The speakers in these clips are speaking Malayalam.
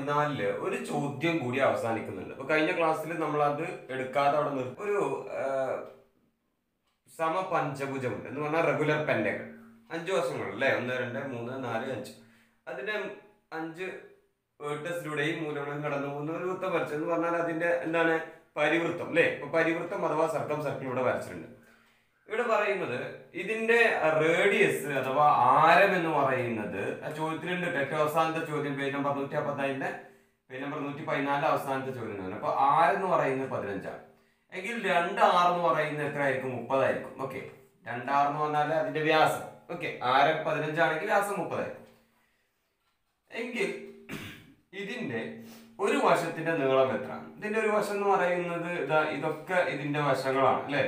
പതിനാലില് ഒരു ചോദ്യം കൂടി അവസാനിക്കുന്നുണ്ട് അപ്പൊ കഴിഞ്ഞ ക്ലാസ്സിൽ നമ്മൾ അത് എടുക്കാതെ അവിടെ നിർത്തി ഒരു ആ, സമപഞ്ചഭുജമുണ്ട് എന്ന് പറഞ്ഞാൽ റെഗുലർ പെൻഡകൾ അഞ്ച് വശങ്ങൾ അല്ലേ ഒന്ന് രണ്ട് മൂന്ന് നാല് അഞ്ച് അതിന്റെ അഞ്ച് വേർട്ടസിലൂടെയും മൂലങ്ങളും കടന്നു പോകുന്ന ഒരു വൃത്തം വരച്ചു എന്ന് പറഞ്ഞാൽ അതിന്റെ എന്താണ് പരിവൃത്തം അല്ലേ ഇപ്പൊ പരിവൃത്തം അഥവാ സർക്കം സർക്കിൾ ഇവിടെ വരച്ചിട്ടുണ്ട് ഇവിടെ പറയുന്നത് ഇതിന്റെ റേഡിയസ് അഥവാ ആരം എന്ന് പറയുന്നത് ആ ചോദ്യത്തിലുണ്ട് കേട്ടോ. ഏറ്റവും അവസാനത്തെ ചോദ്യം പേജ് നമ്പർ നൂറ്റി അമ്പത്തതിന്റെ പേജ് നമ്പർ നൂറ്റി പതിനാലിന്റെ അവസാനത്തെ ചോദ്യം ആണ് അപ്പൊ ആരം എന്ന് പറയുന്നത് പതിനഞ്ചാണ് എങ്കിൽ രണ്ട് ആറ് എന്ന് പറയുന്നത് എത്ര ആയിരിക്കും മുപ്പതായിരിക്കും ഓക്കെ രണ്ടാറ് എന്ന് പറഞ്ഞാൽ അതിന്റെ വ്യാസം ഓക്കെ ആരം പതിനഞ്ചാണെങ്കിൽ വ്യാസം മുപ്പതായിരിക്കും എങ്കിൽ ഇതിന്റെ ഒരു വശത്തിന്റെ നീളം എത്ര ഇതിന്റെ ഒരു വശം എന്ന് പറയുന്നത് ഇതാ ഇതൊക്കെ ഇതിന്റെ വശങ്ങളാണ് അല്ലെ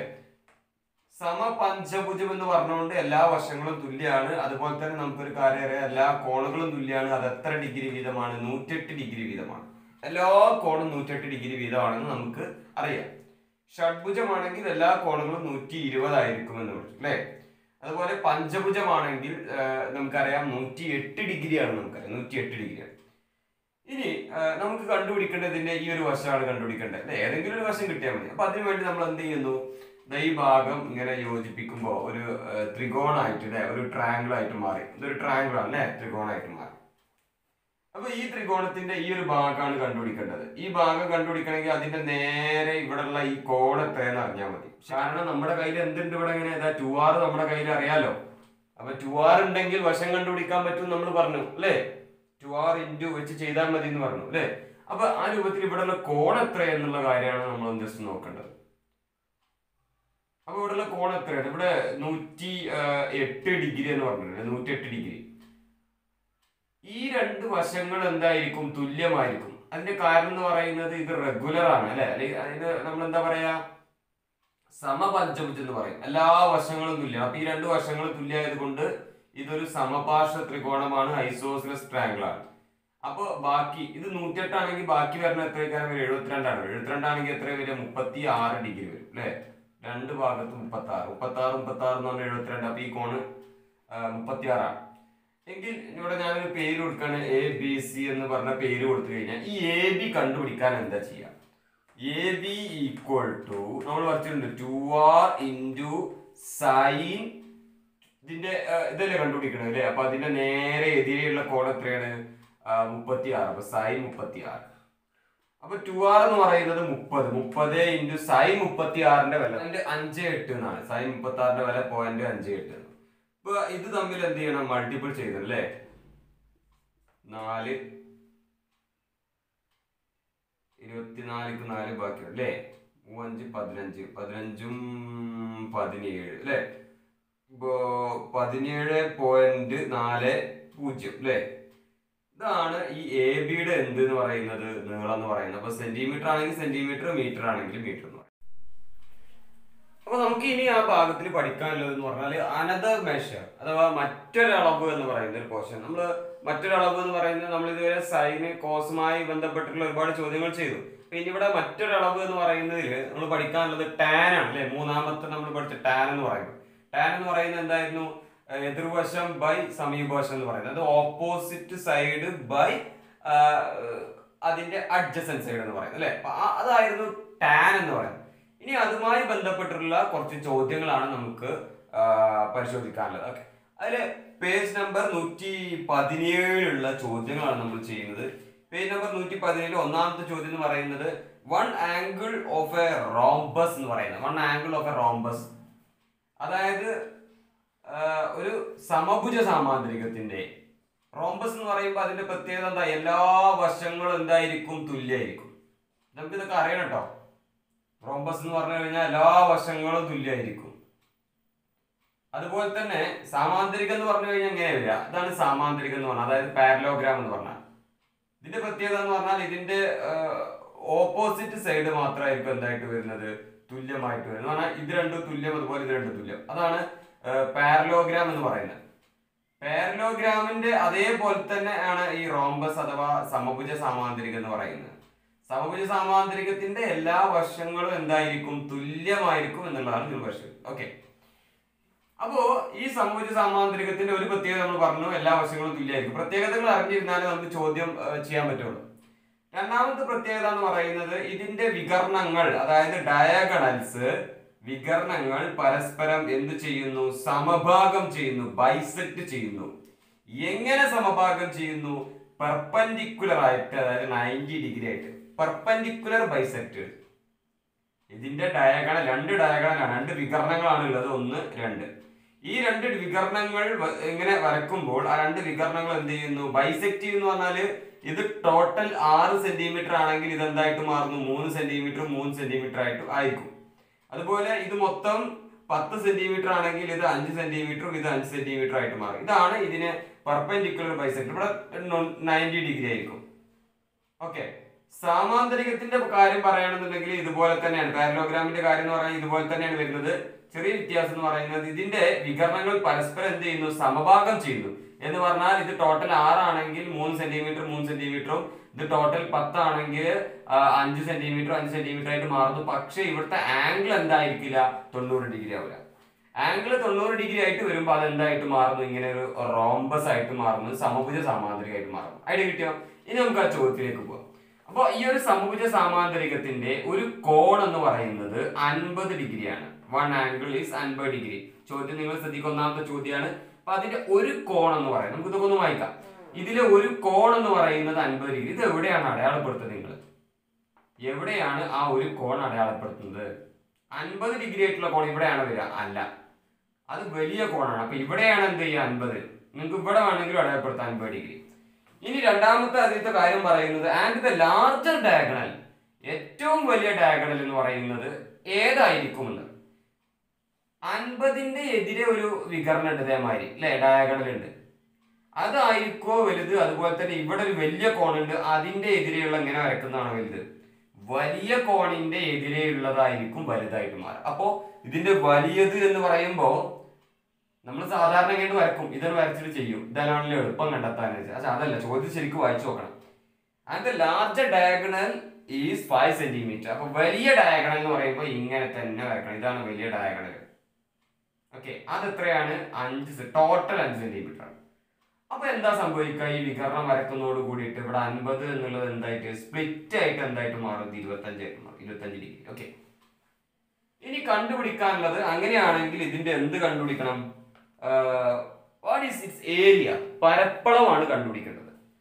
സമപഞ്ചഭുജം എന്ന് പറഞ്ഞുകൊണ്ട് എല്ലാ വശങ്ങളും തുല്യമാണ് അതുപോലെ തന്നെ നമുക്കൊരു കാര്യം അറിയാം എല്ലാ കോണുകളും തുല്യമാണ് അത് എത്ര ഡിഗ്രി വീതമാണ് നൂറ്റെട്ട് ഡിഗ്രി വീതമാണ് എല്ലാ കോണും നൂറ്റെട്ട് ഡിഗ്രി വീതമാണെന്ന് നമുക്ക് അറിയാം ഷഡ്ഭുജമാണെങ്കിൽ എല്ലാ കോണുകളും നൂറ്റി ഇരുപതായിരിക്കും എന്ന് പറഞ്ഞു അല്ലേ അതുപോലെ പഞ്ചഭുജമാണെങ്കിൽ ആ, നമുക്കറിയാം നൂറ്റി എട്ട് ഡിഗ്രിയാണ് നമുക്കറിയാം നൂറ്റി എട്ട് ഡിഗ്രിയാണ് ഇനി ആ, നമുക്ക് കണ്ടുപിടിക്കേണ്ടതിന്റെ ഈ ഒരു വശമാണ് കണ്ടുപിടിക്കേണ്ടത് അല്ലെ ഏതെങ്കിലും ഒരു വശം കിട്ടിയാൽ മതി അപ്പൊ അതിനു വേണ്ടി നമ്മൾ എന്ത് ചെയ്യുന്നു ദാ ഈ ഭാഗം ഇങ്ങനെ യോജിപ്പിക്കുമ്പോൾ ഒരു ആ, ത്രികോണായിട്ട് അല്ലെ ഒരു ട്രയാങ്കിൾ ആയിട്ട് മാറി ഇതൊരു ട്രയാങ്കിൾ ആണ് അല്ലെ ത്രികോണായിട്ട് മാറി അപ്പൊ ഈ ത്രികോണത്തിന്റെ ഈ ഒരു ഭാഗമാണ് കണ്ടുപിടിക്കേണ്ടത് ഈ ഭാഗം കണ്ടുപിടിക്കണമെങ്കിൽ അതിന്റെ നേരെ ഇവിടെയുള്ള ഈ കോൺ എത്രയെന്ന് അറിഞ്ഞാൽ മതി കാരണം നമ്മുടെ കയ്യിൽ എന്തുണ്ട് ഇവിടെ ഇങ്ങനെ ഏതാ ടു ആർ നമ്മുടെ കയ്യിൽ അറിയാലോ അപ്പൊ ടു ആർ ഉണ്ടെങ്കിൽ വശം കണ്ടുപിടിക്കാൻ പറ്റും നമ്മൾ പറഞ്ഞു അല്ലേ ടു ആർ ഇൻറ്റു വെച്ച് ചെയ്താൽ മതി എന്ന് പറഞ്ഞു അല്ലേ അപ്പൊ ആ രൂപത്തിൽ ഇവിടെയുള്ള കോൺ എത്ര എന്നുള്ള കാര്യമാണ് നമ്മൾ ജസ്റ്റ് നോക്കേണ്ടത് അപ്പൊ ഇവിടെയുള്ള കോൺ എത്രയാണ് ഇവിടെ നൂറ്റി ആ, എട്ട് ഡിഗ്രി എന്ന് പറഞ്ഞിട്ടുണ്ട് നൂറ്റി എട്ട് ഡിഗ്രി ഈ രണ്ട് വശങ്ങൾ എന്തായിരിക്കും തുല്യമായിരിക്കും അതിന്റെ കാരണം എന്ന് പറയുന്നത് ഇത് റെഗുലർ ആണ് അല്ലെ അല്ലെങ്കിൽ അതിന് നമ്മൾ എന്താ പറയാ സമപഞ്ചഭുജം എന്ന് പറയും എല്ലാ വശങ്ങളും തുല്യമാണ് അപ്പൊ ഈ രണ്ട് വശങ്ങളും തുല്യമായത് കൊണ്ട് ഇതൊരു സമപാർശ്വ ത്രികോണമാണ് ഐസോസിലസ് ട്രയാങ്കിൾ ആണ് അപ്പൊ ബാക്കി ഇത് നൂറ്റെട്ടാണെങ്കിൽ ബാക്കി വരുന്ന എത്രയൊക്കെയാണ് വരും എഴുപത്തിരണ്ടാണ് എഴുപത്തിരണ്ടാണെങ്കിൽ എത്ര വരിക മുപ്പത്തി ആറ് ഡിഗ്രി വരും അല്ലെ രണ്ട് ഭാഗത്ത് മുപ്പത്തി ആറ് മുപ്പത്തി ആറ് മുപ്പത്തി ആറ് എന്ന് പറഞ്ഞാൽ എഴുപത്തിരണ്ട് അപ്പൊ ഈ കോണ് മുപ്പത്തി ആറാണ് എങ്കിൽ ഇവിടെ ഞാനൊരു പേര് കൊടുക്കാണ് എ ബി സി എന്ന് പറഞ്ഞ പേര് കൊടുത്തു കഴിഞ്ഞാൽ ഈ എ ബി കണ്ടുപിടിക്കാൻ എന്താ ചെയ്യാം എ ബി ഈക്വൽ ടു നമ്മൾ പറഞ്ഞിട്ടുണ്ട് ടു ആർ ഇൻറ്റു സൈൻ ഇതിന്റെ ആ, ഇതല്ലേ കണ്ടുപിടിക്കണത് അല്ലേ അപ്പൊ അതിന്റെ നേരെ എതിരെയുള്ള കോൺ എത്രയാണ് മുപ്പത്തി ആറ് അപ്പൊ സൈൻ മുപ്പത്തി ആറ് അപ്പൊ ടു ആർ എന്ന് പറയുന്നത് മുപ്പത് മുപ്പത് ഇൻറ്റു സൈൻ മുപ്പത്തി ആറിന്റെ വില അതിന്റെ അഞ്ച് എട്ട് എന്നാണ് സൈൻ മുപ്പത്തി ആറിന്റെ വില പോയിന്റ് അഞ്ച് എട്ട് എന്ന്. ഇപ്പൊ ഇത് തമ്മിൽ എന്ത് ചെയ്യണം മൾട്ടിപ്പിൾ ചെയ്യണം അല്ലേ നാല് ഇരുപത്തിനാലിക്ക് നാല് ബാക്കിയുണ്ട് അല്ലേ മൂവഞ്ച് പതിനഞ്ച് പതിനഞ്ചും പതിനേഴ് അല്ലേ ഇപ്പോ പതിനേഴ് പോയിന്റ് നാല് പൂജ്യം അല്ലേ ഇതാണ് ഈ എ ബിയുടെ എന്ത് എന്ന് പറയുന്നത് നീളം എന്ന് പറയുന്നത് അപ്പൊ സെന്റിമീറ്റർ ആണെങ്കിൽ സെന്റിമീറ്റർ മീറ്റർ ആണെങ്കിൽ മീറ്റർ എന്ന് പറയും അപ്പൊ നമുക്ക് ഇനി ആ ഭാഗത്തിൽ പഠിക്കാനുള്ളത് എന്ന് പറഞ്ഞാൽ അനദർ മെഷർ അഥവാ മറ്റൊരളവ് എന്ന് പറയുന്ന ഒരു പോർഷൻ നമ്മൾ മറ്റൊരളവ് എന്ന് പറയുന്നത് നമ്മൾ ഇതുവരെ സൈന് കോസുമായി ബന്ധപ്പെട്ടിട്ടുള്ള ഒരുപാട് ചോദ്യങ്ങൾ ചെയ്തു അപ്പൊ ഇനി ഇവിടെ മറ്റൊരളവ് എന്ന് പറയുന്നതിൽ നമ്മൾ പഠിക്കാനുള്ളത് ടാൻ ആണ് അല്ലെ മൂന്നാമത്തെ നമ്മൾ പഠിച്ച ടാൻ എന്ന് പറയുന്നത് ടാൻ എന്ന് പറയുന്നത് എന്തായിരുന്നു ഏഹ് എതിർവശം ബൈ സമീപവശം എന്ന് പറയുന്നത് അത് ഓപ്പോസിറ്റ് സൈഡ് ബൈ അതിന്റെ അഡ്ജസൻ സൈഡ് എന്ന് പറയുന്നത് അല്ലെ അപ്പൊ ആ- അതായിരുന്നു ടാൻ എന്ന് പറയുന്നത് ഇനി അതുമായി ബന്ധപ്പെട്ടിട്ടുള്ള കുറച്ച് ചോദ്യങ്ങളാണ് നമുക്ക് ആ, പരിശോധിക്കാനുള്ളത് ഓക്കെ അതില് പേജ് നമ്പർ നൂറ്റി പതിനേഴിലുള്ള ചോദ്യങ്ങളാണ് നമ്മൾ ചെയ്യുന്നത് പേജ് നമ്പർ നൂറ്റി പതിനേഴിൽ ഒന്നാമത്തെ ചോദ്യം എന്ന് പറയുന്നത് one angle of a rhombus എന്ന് പറയുന്നത് one angle of a rhombus അതായത് ആ, ഒരു സമഭുജ സാമാന്തരികത്തിന്റെ റോംബസ് എന്ന് പറയുമ്പോൾ അതിന്റെ പ്രത്യേകത എന്താ എല്ലാ വശങ്ങളും എന്തായിരിക്കും തുല്യമായിരിക്കും നമുക്ക് ഇതൊക്കെ അറിയണം കേട്ടോ റോംബസ് എന്ന് പറഞ്ഞു കഴിഞ്ഞാൽ എല്ലാ വശങ്ങളും തുല്യമായിരിക്കും അതുപോലെ തന്നെ സാമാന്തരികം എന്ന് പറഞ്ഞു കഴിഞ്ഞാൽ എങ്ങനെ വരിക അതാണ് സാമാന്തരികം എന്ന് പറഞ്ഞാൽ അതായത് പാരലോഗ്രാം എന്ന് പറഞ്ഞാൽ ഇതിന്റെ പ്രത്യേകത എന്ന് പറഞ്ഞാൽ ഇതിന്റെ ഓപ്പോസിറ്റ് സൈഡ് മാത്രമായിരിക്കും എന്തായിട്ട് വരുന്നത് തുല്യമായിട്ട് വരുന്നത് എന്ന് പറഞ്ഞാൽ ഇത് രണ്ടും തുല്യം അതുപോലെ ഇത് രണ്ടും തുല്യം അതാണ് പാരലോഗ്രാം എന്ന് പറയുന്നത് പാരലോഗ്രാമിന്റെ അതേപോലെ തന്നെ ആണ് ഈ റോംബസ് അഥവാ സമഭുജ സാമാന്തരികം എന്ന് പറയുന്നത് സമഭുജ സാമാന്തരികത്തിന്റെ എല്ലാ വശങ്ങളും എന്തായിരിക്കും തുല്യമായിരിക്കും എന്നുള്ളതാണ് ഇതിൽ വശം ഓക്കെ അപ്പോ ഈ സമഭുജ സാമാന്തരികത്തിന്റെ ഒരു പ്രത്യേകത നമ്മൾ പറഞ്ഞു എല്ലാ വശങ്ങളും തുല്യമായിരിക്കും പ്രത്യേകതകൾ അറിഞ്ഞിരുന്നാലേ നമുക്ക് ചോദ്യം ആ, ചെയ്യാൻ പറ്റുള്ളൂ രണ്ടാമത്തെ പ്രത്യേകത എന്ന് പറയുന്നത് ഇതിന്റെ വികർണങ്ങൾ അതായത് ഡയഗണൽസ് വികർണങ്ങൾ പരസ്പരം എന്ത് ചെയ്യുന്നു സമഭാഗം ചെയ്യുന്നു ബൈസെക്ട് ചെയ്യുന്നു എങ്ങനെ സമഭാഗം ചെയ്യുന്നു പെർപെൻഡിക്കുലർ ആയിട്ട് അതായത് നയൻറ്റി ഡിഗ്രി ആയിട്ട് പെർപെൻഡിക്കുലർ ബൈസെക്ട് ഇതിന്റെ ഡയഗണൽ രണ്ട് ഡയഗണലാണ് രണ്ട് വികരണങ്ങളാണ് ഉള്ളത് ഒന്ന് രണ്ട് ഈ രണ്ട് വികരണങ്ങൾ വ- ഇങ്ങനെ വരക്കുമ്പോൾ ആ രണ്ട് വികരണങ്ങൾ എന്ത് ചെയ്യുന്നു ബൈസെക്ട് എന്ന് പറഞ്ഞാല് ഇത് ടോട്ടൽ ആറ് സെന്റിമീറ്റർ ആണെങ്കിൽ ഇത് എന്തായിട്ട് മാറുന്നു മൂന്ന് സെന്റിമീറ്റർ മൂന്ന് സെന്റിമീറ്റർ ആയിട്ട് ആയിരിക്കും അതുപോലെ ഇത് മൊത്തം പത്ത് സെന്റിമീറ്റർ ആണെങ്കിൽ ഇത് അഞ്ച് സെന്റിമീറ്ററും ഇത് അഞ്ച് സെന്റിമീറ്റർ ആയിട്ട് മാറും ഇതാണ് ഇതിന് പെർപെൻഡിക്കുലർ ബൈസെക്ട് ഇവിടെ നയൻറ്റി ഡിഗ്രി ആയിരിക്കും ഓക്കെ സാമാന്തരികത്തിന്റെ കാര്യം പറയുകയാണെന്നുണ്ടെങ്കിൽ ഇതുപോലെ തന്നെയാണ് പാരലോഗ്രാമിന്റെ കാര്യം എന്ന് പറഞ്ഞാൽ ഇതുപോലെ തന്നെയാണ് വരുന്നത് ചെറിയ വ്യത്യാസം എന്ന് പറയുന്നത് ഇതിന്റെ വികരണങ്ങൾ പരസ്പരം എന്ത് ചെയ്യുന്നു സമഭാഗം ചെയ്യുന്നു എന്ന് പറഞ്ഞാൽ ഇത് ടോട്ടൽ ആറാണെങ്കിൽ മൂന്ന് സെന്റിമീറ്റർ മൂന്ന് സെന്റിമീറ്ററും ഇത് ടോട്ടൽ പത്താണെങ്കിൽ ആ, അഞ്ച് സെന്റിമീറ്റർ അഞ്ച് സെന്റിമീറ്റർ ആയിട്ട് മാറുന്നു പക്ഷെ ഇവിടുത്തെ ആംഗിൾ എന്തായിരിക്കില്ല തൊണ്ണൂറ് ഡിഗ്രി ആവില്ല ആംഗിൾ തൊണ്ണൂറ് ഡിഗ്രി ആയിട്ട് വരുമ്പോൾ അത് എന്തായിട്ട് മാറുന്നു ഇങ്ങനെ ഒരു റോംബസ് ആയിട്ട് മാറുന്നു സമഭുജ സാമാന്തരികമായിട്ട് മാറുന്നു ഐഡിയ കിട്ടിയോ ഇനി നമുക്ക് ആ ചോദ്യത്തിലേക്ക് പോകാം അപ്പോൾ ഈ ഒരു സമഭുജ സാമാന്തരികത്തിന്റെ ഒരു കോൺ എന്ന് പറയുന്നത് അൻപത് ഡിഗ്രിയാണ് വൺ ആംഗിൾ ഈസ് അൻപത് ഡിഗ്രി ചോദ്യം നിങ്ങൾ ശ്രദ്ധിക്കുക ഒന്നാമത്തെ ചോദ്യമാണ് അപ്പൊ അതിന്റെ ഒരു കോൺ എന്ന് പറയുന്നത് നമുക്ക് ഇതൊക്കെ ഒന്ന് വായിക്കാം ഇതിലെ ഒരു കോൺ എന്ന് പറയുന്നത് അൻപത് ഡിഗ്രി ഇത് എവിടെയാണ് അടയാളപ്പെടുത്തുന്നത് നിങ്ങൾ എവിടെയാണ് ആ ഒരു കോൺ അടയാളപ്പെടുത്തുന്നത് അൻപത് ഡിഗ്രി ആയിട്ടുള്ള കോൺ ഇവിടെയാണ് വരിക അല്ല അത് വലിയ കോണാണ് അപ്പൊ ഇവിടെയാണ് എന്ത് ചെയ്യുക അൻപത് നിങ്ങൾക്ക് ഇവിടെ വേണമെങ്കിലും അടയാളപ്പെടുത്താം അൻപത് ഡിഗ്രി ഇനി രണ്ടാമത്തെ അതിലത്തെ കാര്യം പറയുന്നത് ആൻഡ് ദ ലാർജർ ഡയഗണൽ ഏറ്റവും വലിയ ഡയഗണൽ എന്ന് പറയുന്നത് ഏതായിരിക്കും എന്ന് അൻപതിന്റെ എതിരെ ഒരു വികരണം ഉണ്ട് ഇതേമാതിരി അല്ലെ ഡയഗണൽ ഉണ്ട് അതായിരിക്കോ വലുത് അതുപോലെ തന്നെ ഇവിടെ ഒരു വലിയ കോണുണ്ട് അതിന്റെ എതിരെയുള്ള എങ്ങനെ വരക്കുന്നതാണ് വലുത് വലിയ കോണിന്റെ എതിരെയുള്ളതായിരിക്കും വലുതായിട്ട് മാറുക അപ്പോ ഇതിന്റെ വലിയത് എന്ന് പറയുമ്പോ നമ്മൾ സാധാരണ ഇങ്ങനെ വരക്കും ഇതാണ് വരച്ചിട്ട് ചെയ്യും ഇതാണല്ലോ എളുപ്പം കണ്ടെത്താൻ പക്ഷെ അതല്ല ചോദ്യം ശരിക്കും വായിച്ചു നോക്കണം and larger diagonal is five centimetre അപ്പൊ വലിയ ഡയഗണൽ എന്ന് പറയുമ്പോൾ ഇങ്ങനെ തന്നെ വരക്കണം ഇതാണ് വലിയ ഡയഗണൽ ഓക്കെ അത് എത്രയാണ് അഞ്ച് ടോട്ടൽ അഞ്ച് സെന്റിമീറ്റർ ആണ് അപ്പൊ എന്താ സംഭവിക്കുക ഈ വികരണം വരക്കുന്നതോട് കൂടിയിട്ട് ഇവിടെ അൻപത് എന്നുള്ളത് എന്തായിട്ട് സ്പ്ലിറ്റ് ആയിട്ട് എന്തായിട്ട് മാറും ഇരുപത്തഞ്ചായിട്ട് മാറും ഇരുപത്തഞ്ച് ഡിഗ്രി ഓക്കെ ഇനി കണ്ടുപിടിക്കാനുള്ളത് അങ്ങനെയാണെങ്കിൽ ഇതിന്റെ എന്ത് കണ്ടുപിടിക്കണം വാട്ട് ഈസ് ഇറ്റ്സ് ഏരിയ പരപ്പളവാണ് കണ്ടുപിടിക്കേണ്ടത്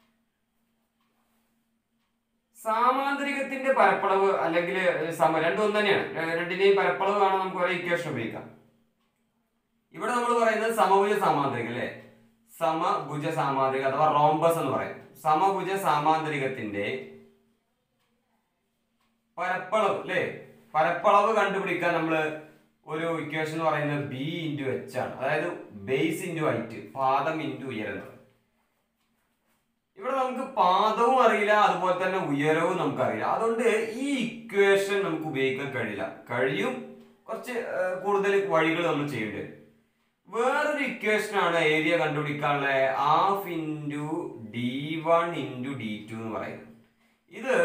സാമാന്തരികത്തിന്റെ പരപ്പളവ് അല്ലെങ്കിൽ സമ രണ്ടും ഒന്ന് തന്നെയാണ് ര- രണ്ടിന്റെയും പരപ്പളവ് കാണാൻ നമുക്ക് ഒരേ ഇക്വേഷൻ ഉപയോഗിക്കാം ഇവിടെ നമ്മൾ പറയുന്നത് സമഭുജ സാമാന്തരികം അല്ലെ സമഭുജ സാമാന്തരികം അഥവാ റോംബസ് എന്ന് പറയും സമഭുജ സാമാന്തരികത്തിന്റെ പരപ്പളവ് അല്ലെ പരപ്പളവ് കണ്ടുപിടിക്കാൻ നമ്മൾ ഒരു ഇക്വേഷൻ എന്ന് പറയുന്നത് ബി ഇൻറ്റു എച്ച് ആണ് അതായത് ബേസ് ഇൻറ്റു ഹൈറ്റ് പാദം ഇൻറ്റു ഉയരം എന്ന് പറയും. ഇവിടെ നമുക്ക് പാദവും അറിയില്ല അതുപോലെ തന്നെ ഉയരവും നമുക്കറിയില്ല അതുകൊണ്ട് ഈ ഇക്വേഷൻ നമുക്ക് ഉപയോഗിക്കാൻ കഴിയില്ല കഴിയും കുറച്ച് ആ, കൂടുതൽ വഴികൾ നമ്മൾ ചെയ്യേണ്ടി വരും വേറൊരു ഇക്വേഷൻ ആണ് ഏരിയ കണ്ടുപിടിക്കാനുള്ള half into D one into D two എന്ന് പറയുന്നത് ഇത്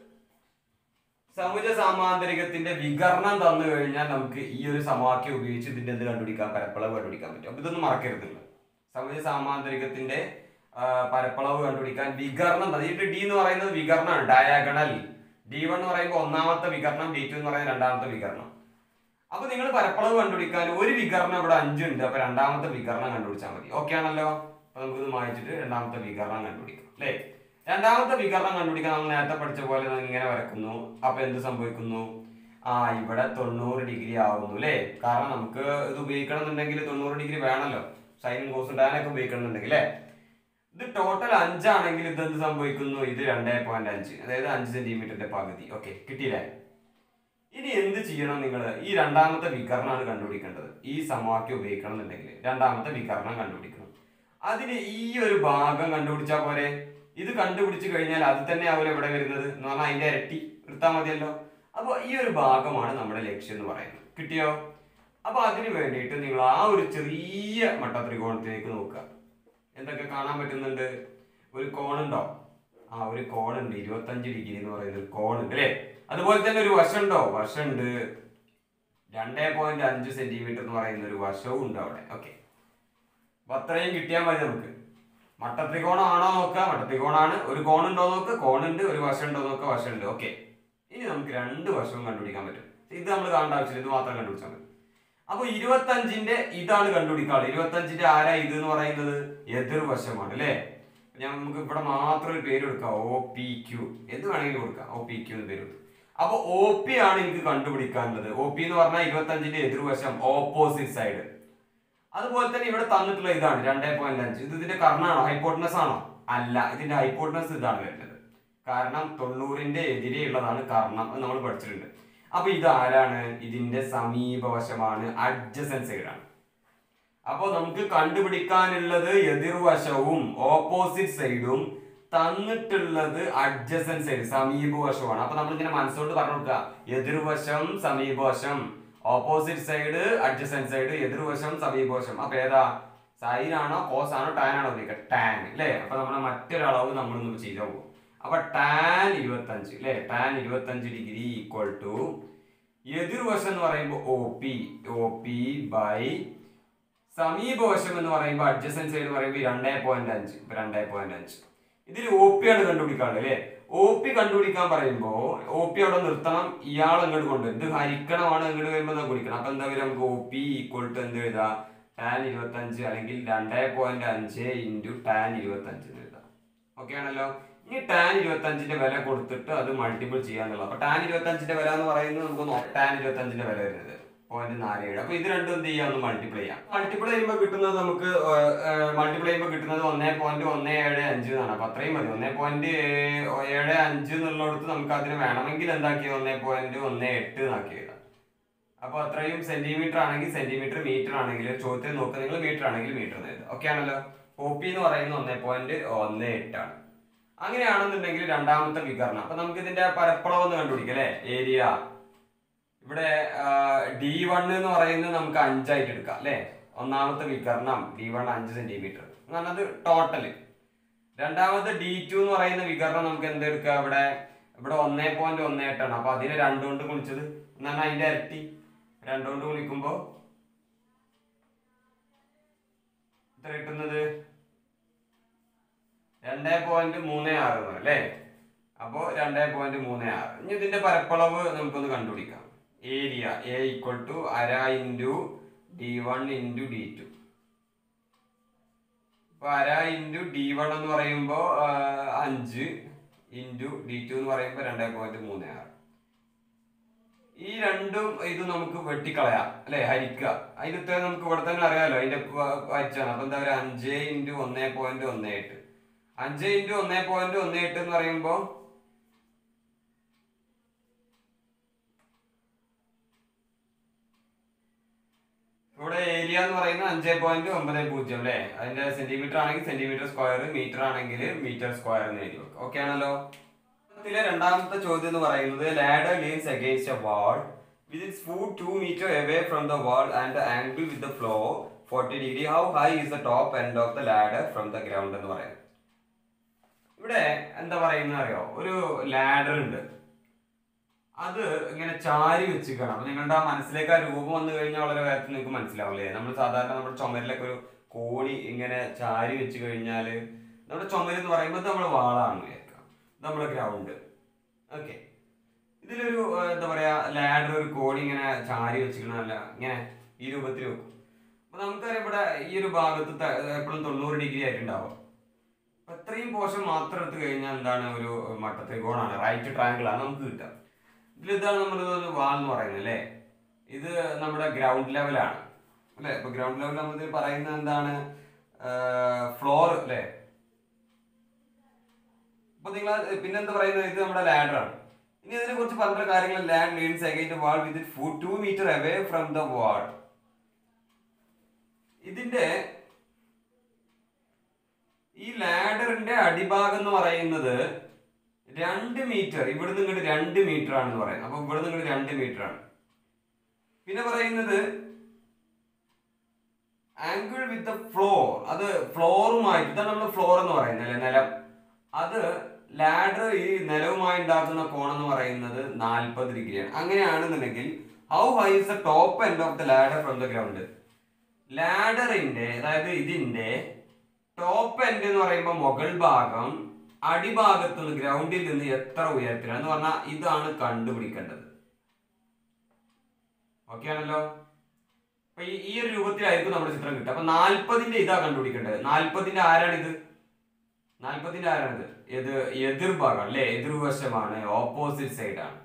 സമുജ സാമാന്തരികത്തിന്റെ വികരണം തന്നു കഴിഞ്ഞാൽ നമുക്ക് ഈ ഒരു സമവാക്യം ഉപയോഗിച്ച് ഇതിന്റെ എന്ത് കണ്ടുപിടിക്കാം പരപ്പളവ് കണ്ടുപിടിക്കാൻ പറ്റും അപ്പൊ ഇതൊന്നും മറക്കരുതല്ലോ സമുജ സാമാന്തരികത്തിന്റെ ആ, പരപ്പളവ് കണ്ടുപിടിക്കാൻ വികരണം അതിന്റെ ഡി എന്ന് പറയുന്നത് വികരണമാണ് ഡയാഗണൽ ഡി വൺ എന്ന് പറയുമ്പോൾ ഒന്നാമത്തെ വികരണം ഡി ടു എന്ന് പറയുന്നത് രണ്ടാമത്തെ വികരണം അപ്പൊ നിങ്ങൾ പരപ്പളവ് കണ്ടുപിടിക്കാൻ ഒരു വികരണം ഇവിടെ അഞ്ചുണ്ട് അപ്പൊ രണ്ടാമത്തെ വികരണം കണ്ടുപിടിച്ചാൽ മതി ഓക്കെ ആണല്ലോ അപ്പൊ നമുക്കിത് മായിച്ചിട്ട് രണ്ടാമത്തെ വികരണം കണ്ടുപിടിക്കാം അല്ലേ രണ്ടാമത്തെ വികരണം കണ്ടുപിടിക്കാൻ നമ്മൾ നേരത്തെ പഠിച്ച പോലെ ഇത് ഇങ്ങനെ വരക്കുന്നു അപ്പൊ എന്ത് സംഭവിക്കുന്നു ആ ഇവിടെ തൊണ്ണൂറ് ഡിഗ്രി ആവുന്നു അല്ലേ കാരണം നമുക്ക് ഇത് ഉപയോഗിക്കണം എന്നുണ്ടെങ്കിൽ തൊണ്ണൂറ് ഡിഗ്രി വേണമല്ലോ സൈനും കോസും ടാനൊക്കെ ഉപയോഗിക്കണം എന്നുണ്ടെങ്കിൽ അല്ലേ ഇത് ടോട്ടൽ അഞ്ചാണെങ്കിൽ ഇത് എന്ത് സംഭവിക്കുന്നു ഇത് രണ്ടേ പോയിന്റ് അഞ്ച് അതായത് അഞ്ച് സെന്റിമീറ്ററിന്റെ പകുതി ഓക്കെ കിട്ടിയില്ലേ ഇനി എന്ത് ചെയ്യണം നിങ്ങൾ ഈ രണ്ടാമത്തെ വികരണമാണ് കണ്ടുപിടിക്കേണ്ടത് ഈ സമവാക്യം ഉപയോഗിക്കണം എന്നുണ്ടെങ്കിൽ രണ്ടാമത്തെ വികരണം കണ്ടുപിടിക്കണം അതിന് ഈ ഒരു ഭാഗം കണ്ടുപിടിച്ചാൽ പോരെ ഇത് കണ്ടുപിടിച്ച് കഴിഞ്ഞാൽ അത് തന്നെ ആവില്ല ഇവിടെ വരുന്നത് എന്ന് പറഞ്ഞാൽ അതിന്റെ ഇരട്ടി എടുത്താൽ മതിയല്ലോ അപ്പോൾ ഈ ഒരു ഭാഗമാണ് നമ്മുടെ ലക്ഷ്യം എന്ന് പറയുന്നത് കിട്ടിയോ അപ്പൊ അതിന് വേണ്ടിയിട്ട് നിങ്ങൾ ആ ഒരു ചെറിയ മട്ടത്രികോണത്തിലേക്ക് നോക്കുക എന്തൊക്കെ കാണാൻ പറ്റുന്നുണ്ട് ഒരു കോണുണ്ടോ ആ ഒരു കോണുണ്ട് ഇരുപത്തഞ്ച് ഡിഗ്രി എന്ന് പറയുന്ന ഒരു കോണുണ്ട് അല്ലേ അതുപോലെ തന്നെ ഒരു വശമുണ്ടോ വശമുണ്ട് രണ്ടേ പോയിന്റ് അഞ്ച് സെന്റിമീറ്റർ എന്ന് പറയുന്ന ഒരു വശവും ഉണ്ട് അവിടെ ഓക്കെ അപ്പൊ അത്രയും കിട്ടിയാൽ മതി നമുക്ക് മട്ടത്രികോണമാണോ നോക്കുക മട്ടത്രികോണാണ് ഒരു കോണുണ്ടോ നോക്കുക കോണുണ്ട് ഒരു വശം ഉണ്ടോ നോക്കുക വശമുണ്ട് ഓക്കെ ഇനി നമുക്ക് രണ്ട് വശവും കണ്ടുപിടിക്കാൻ പറ്റും ഇത് നമ്മൾ കാണേണ്ട ആവശ്യമില്ല ഇത് മാത്രം കണ്ടുപിടിച്ചാൽ മതി അപ്പൊ ഇരുപത്തഞ്ചിന്റെ ഇതാണ് കണ്ടുപിടിക്കാറ് ഇരുപത്തഞ്ചിന്റെ ആരാ ഇത് എന്ന് പറയുന്നത് എതിർവശമാണ് അല്ലേ ഞാൻ നമുക്ക് ഇവിടെ മാത്രം ഒരു പേര് കൊടുക്കാം ഒ പി ക്യു എന്ത് വേണമെങ്കിലും കൊടുക്കാം ഒ പി ക്യു എന്ന് പേര് കൊടുക്കാം അപ്പൊ ഒ പി ആണ് എനിക്ക് കണ്ടുപിടിക്കാനുള്ളത് ഒ പി എന്ന് പറഞ്ഞാൽ ഇരുപത്തഞ്ചിന്റെ എതിർവശം ഓപ്പോസിറ്റ് സൈഡ് അതുപോലെ തന്നെ ഇവിടെ തന്നിട്ടുള്ള ഇതാണ് രണ്ടേ പോയിന്റ് അഞ്ച് ഇത് ഇതിന്റെ കർണാണോ ഹൈപ്പോട്ടനസ് ആണോ അല്ല ഇതിന്റെ ഹൈപ്പോട്ടനസ് ഇതാണ് വരുന്നത് കാരണം തൊണ്ണൂറിന്റെ എതിരെയുള്ളതാണ് കർണം എന്ന് നമ്മൾ പഠിച്ചിട്ടുണ്ട് അപ്പൊ ഇത് ആരാണ് ഇതിന്റെ സമീപവശമാണ് അഡ്ജസൻ സൈഡാണ് അപ്പൊ നമുക്ക് കണ്ടുപിടിക്കാനുള്ളത് എതിർവശവും ഓപ്പോസിറ്റ് സൈഡും തന്നിട്ടുള്ളത് അഡ്ജസൻ സൈഡ് സമീപവശമാണ് അപ്പൊ നമ്മൾ ഇങ്ങനെ മനസ്സോട്ട് പറഞ്ഞു കൊടുക്കുക എതിർവശം സമീപവശം ഓപ്പോസിറ്റ് സൈഡ് അഡ്ജസൻ സൈഡ് എതിർവശം സമീപവശം അപ്പൊ ഏതാ സൈൻ ആണോ കോസ് ആണോ ടാൻ ആണോ ചോദിക്കുക ടാൻ അല്ലേ അപ്പൊ നമ്മുടെ മറ്റൊരളവ് നമ്മളൊന്ന് ചെയ്തു പോകും അപ്പൊ ടാൻ ഇരുപത്തഞ്ച് അല്ലേ ടാൻ ഇരുപത്തഞ്ച് ഡിഗ്രി ഈക്വൽ ടു എതിർവശം എന്ന് പറയുമ്പോൾ O P O P by സമീപവശം എന്ന് പറയുമ്പോൾ അഡ്ജസൻ സൈഡ് പറയുമ്പോൾ രണ്ടേ പോയിന്റ് അഞ്ച് ഇപ്പൊ രണ്ടേ പോയിന്റ് അഞ്ച് ഇതിൽ ഒ പി ആണ് കണ്ടുപിടിക്കാനുള്ളത് അല്ലേ ഒ പി കണ്ടുപിടിക്കാൻ പറയുമ്പോൾ ഒ പി അവിടെ നിർത്തണം ഇയാൾ അങ്ങോട്ട് കൊണ്ട് ഇത് ഹരിക്കണമാണ് അങ്ങോട്ട് വരുമ്പോൾ നമുക്ക് കുടിക്കണം അപ്പൊ എന്താ വരും നമുക്ക് ഒ പി ഈക്വൽ ടു എന്ത് എഴുതാം ടാൻ ഇരുപത്തഞ്ച് അല്ലെങ്കിൽ രണ്ടേ പോയിന്റ് അഞ്ച് ഇൻറ്റു ടാൻ ഇരുപത്തഞ്ച് എന്ന് എഴുതാം ഓക്കെ ആണല്ലോ ഇനി ടാൻ ഇരുപത്തഞ്ചിന്റെ വില കൊടുത്തിട്ട് അത് മൾട്ടിപ്പിൾ ചെയ്യാന്നുള്ളത് അപ്പൊ ടാൻ ഇരുപത്തഞ്ചിന്റെ വില എന്ന് പറയുന്നത് നമുക്ക് നോക്കാം ടാൻ ഇരുപത്തഞ്ചിന്റെ വില വരുന്നത് പോയിന്റ് നാല് ഏഴ് അപ്പൊ ഇത് രണ്ടും എന്ത് ചെയ്യാം ഒന്ന് മൾട്ടിപ്ലൈ ചെയ്യാം മൾട്ടിപ്ലൈ ചെയ്യുമ്പോൾ കിട്ടുന്നത് നമുക്ക് മൾട്ടിപ്ലൈ ചെയ്യുമ്പോൾ കിട്ടുന്നത് ഒന്നേ പോയിന്റ് ഒന്ന് ഏഴ് അഞ്ച് എന്നാണ് അപ്പൊ അത്രയും മതി ഒന്നേ പോയിന്റ് ഏഴ് അഞ്ച് എന്നുള്ളിടത്ത് നമുക്ക് അതിന് വേണമെങ്കിൽ എന്താക്കിയത് ഒന്നേ പോയിന്റ് ഒന്ന് എട്ട് എന്നാക്കി എഴുതാം അപ്പൊ അത്രയും സെന്റിമീറ്റർ ആണെങ്കിൽ സെന്റിമീറ്റർ മീറ്റർ ആണെങ്കിൽ ചോദ്യത്തിൽ നോക്കുക നിങ്ങൾ മീറ്റർ ആണെങ്കിൽ മീറ്റർ എന്ന് എഴുതാം ഓക്കെ ആണല്ലോ ഒ പി എന്ന് പറയുന്നത് ഒന്നേ പോയിന്റ് ഒന്ന് എട്ടാണ് അങ്ങനെയാണെന്നുണ്ടെങ്കിൽ രണ്ടാമത്തെ വികരണം അപ്പൊ നമുക്ക് ഇതിന്റെ പരപ്പളവ് ഒന്ന് കണ്ടുപിടിക്കാം അല്ലെ ഏരിയ ഇവിടെ ഡി വൺ എന്ന് പറയുന്നത് നമുക്ക് അഞ്ചായിട്ട് എടുക്കാം അല്ലെ ഒന്നാമത്തെ വികരണം ഡി വൺ അഞ്ച് സെന്റിമീറ്റർ എന്ന് പറഞ്ഞത് ടോട്ടല് രണ്ടാമത്തെ ഡി ടു എന്ന് പറയുന്ന വികരണം നമുക്ക് എന്ത് എടുക്കാം ഇവിടെ ഇവിടെ ഒന്നേ പോയിന്റ് ഒന്ന് എട്ടാണ് അപ്പൊ അതിനെ രണ്ടുകൊണ്ട് ഗുണിച്ചത് എന്നാണ് അതിന്റെ ഇരട്ടി രണ്ടുകൊണ്ട് ഗുണിക്കുമ്പോ എത്ര കിട്ടുന്നത് രണ്ടേ പോയിന്റ് മൂന്ന് ആറ് എന്ന് പറയും അല്ലേ അപ്പോ രണ്ടേ പോയിന്റ് മൂന്ന് ആറ് ഇനി ഇതിന്റെ പരപ്പളവ് നമുക്കൊന്ന് കണ്ടുപിടിക്കാം ഏരിയ എ ഈക്വൽ ടു അര into D one into D two അപ്പൊ അര ഇൻറ്റു ഡി വൺ എന്ന് പറയുമ്പോൾ അഞ്ച് ഇൻറ്റു ഡി ടു എന്ന് പറയുമ്പോൾ രണ്ടേ പോയിന്റ് മൂന്ന് ആറ് ഈ രണ്ടും ഇത് നമുക്ക് വെട്ടിക്കളയാം അല്ലെ ഹരിക്കുക അതിന്റെ ഉത്തരം നമുക്ക് ഇവിടെ തന്നെ അറിയാമല്ലോ അതിന്റെ വരച്ചാണ് അപ്പൊ എന്താ പറയുക അഞ്ച് ഇൻറ്റു ഒന്നേ പോയിന്റ് ഒന്ന് എട്ട് അഞ്ച് ഇൻറ്റു ഒന്നേ പോയിന്റ് ഒന്ന് എട്ട് എന്ന് പറയുമ്പോ ഇവിടെ ഏരിയ എന്ന് പറയുന്നത് അഞ്ചേ പോയിന്റ് ഒമ്പത് പൂജ്യം അല്ലേ അതിന്റെ സെന്റിമീറ്റർ ആണെങ്കിൽ സെന്റിമീറ്റർ സ്ക്വയർ മീറ്റർ ആണെങ്കിൽ മീറ്റർ സ്ക്വയർ എന്ന് എഴുതി വെക്കാം ഓക്കെ ആണല്ലോ ഇതിലെ രണ്ടാമത്തെ ചോദ്യം എന്ന് പറയുന്നത് ladder leans against a wall with its foot two metre away from the wall and angle with the floor forty degree how high is the top end of the ladder from the ground എന്ന് പറയുന്നത് ഇവിടെ എന്താ പറയുന്നത് അറിയോ ഒരു ലാഡർ ഉണ്ട് അത് ഇങ്ങനെ ചാരി വെച്ചിരിക്കണം അപ്പൊ നിങ്ങളുടെ ആ മനസ്സിലേക്ക് ആ രൂപം വന്നു കഴിഞ്ഞാൽ വളരെ വേഗത്തിൽ നിങ്ങൾക്ക് മനസ്സിലാവില്ലേ നമ്മൾ സാധാരണ നമ്മുടെ ചുമരിലൊക്കെ ഒരു കോണി ഇങ്ങനെ ചാരി വെച്ച് കഴിഞ്ഞാല് നമ്മുടെ ചുമര് എന്ന് പറയുമ്പോൾ നമ്മൾ വാളാണ് വിചാരിക്കാം ഇത് നമ്മുടെ ഗ്രൗണ്ട് ഓക്കെ ഇതിലൊരു ഏർ, എന്താ പറയാ ലാഡർ ഒരു കോണി ഇങ്ങനെ ചാരി വെച്ചിരിക്കണമല്ല ഇങ്ങനെ ഈ രൂപത്തിൽ വെക്കും അപ്പൊ നമുക്കറിയാം ഇവിടെ ഈ ഒരു ഭാഗത്ത് എപ്പോഴും തൊണ്ണൂറ് ഡിഗ്രി ആയിട്ടുണ്ടാവും അപ്പൊ ഇത്രയും പോർഷൻ മാത്രം എടുത്തു കഴിഞ്ഞാൽ എന്താണ് ഒരു മട്ടത്രികോണാണ് റൈറ്റ് ട്രയാങ്കിൾ ആണ് നമുക്ക് കിട്ടുക ഇതിൽ ഇതാണ് നമ്മൾ വാൾ എന്ന് പറയുന്നത് അല്ലേ ഇത് നമ്മുടെ ഗ്രൗണ്ട് ലെവലാണ് അല്ലേ ഇപ്പൊ ഗ്രൗണ്ട് ലെവൽ നമ്മൾ ഇതിൽ പറയുന്നത് എന്താണ് ഫ്ലോർ അല്ലേ അപ്പൊ നിങ്ങൾ പിന്നെന്താ പറയുന്നത് ഇത് നമ്മുടെ ലാഡർ ആണ് ഇനി ഇതിനെ കുറിച്ച് പറഞ്ഞ കാര്യങ്ങൾ land leads against wall with foot two metre away from the wall ഇതിന്റെ ഈ ലാഡറിന്റെ അടിഭാഗം എന്ന് പറയുന്നത് രണ്ട് മീറ്റർ ഇവിടുന്ന് ഇങ്ങോട്ട് രണ്ട് മീറ്റർ ആണെന്ന് പറയുന്നത് അപ്പൊ ഇവിടുന്ന് ഇങ്ങോട്ട് രണ്ട് മീറ്റർ ആണ് പിന്നെ പറയുന്നത് ആംഗിൾ വിത്ത് ദ ഫ്ലോർ അത് ഫ്ലോറുമായിട്ട് ഇതാണ് നമ്മൾ ഫ്ലോർ എന്ന് പറയുന്നത് അല്ലെ നിലം അത് ലാഡർ ഈ നിലവുമായി ഉണ്ടാക്കുന്ന കോണം എന്ന് പറയുന്നത് നാൽപ്പത് ഡിഗ്രിയാണ് അങ്ങനെയാണെന്നുണ്ടെങ്കിൽ how high is the top end of the ladder from the ground ലാഡറിന്റെ അതായത് ഇതിന്റെ ടോപ്പ് എൻഡ് എന്ന് പറയുമ്പോൾ മുകൾ ഭാഗം അടിഭാഗത്ത് നിന്ന് ഗ്രൗണ്ടിൽ നിന്ന് എത്ര ഉയരത്തിലാണ് എന്ന് പറഞ്ഞാൽ ഇതാണ് കണ്ടുപിടിക്കേണ്ടത് ഓക്കെ ആണല്ലോ അപ്പൊ ഈ ഈ ഒരു രൂപത്തിലായിരിക്കും നമ്മുടെ ചിത്രം കിട്ടുക അപ്പൊ നാൽപ്പതിന്റെ ഇതാ കണ്ടുപിടിക്കേണ്ടത് നാൽപ്പതിന്റെ ആരാണിത് നാൽപ്പതിന്റെ ആരാണിത് ഇത് എതിർഭാഗം അല്ലെ എതിർവശമാണ് ഓപ്പോസിറ്റ് സൈഡ് ആണ്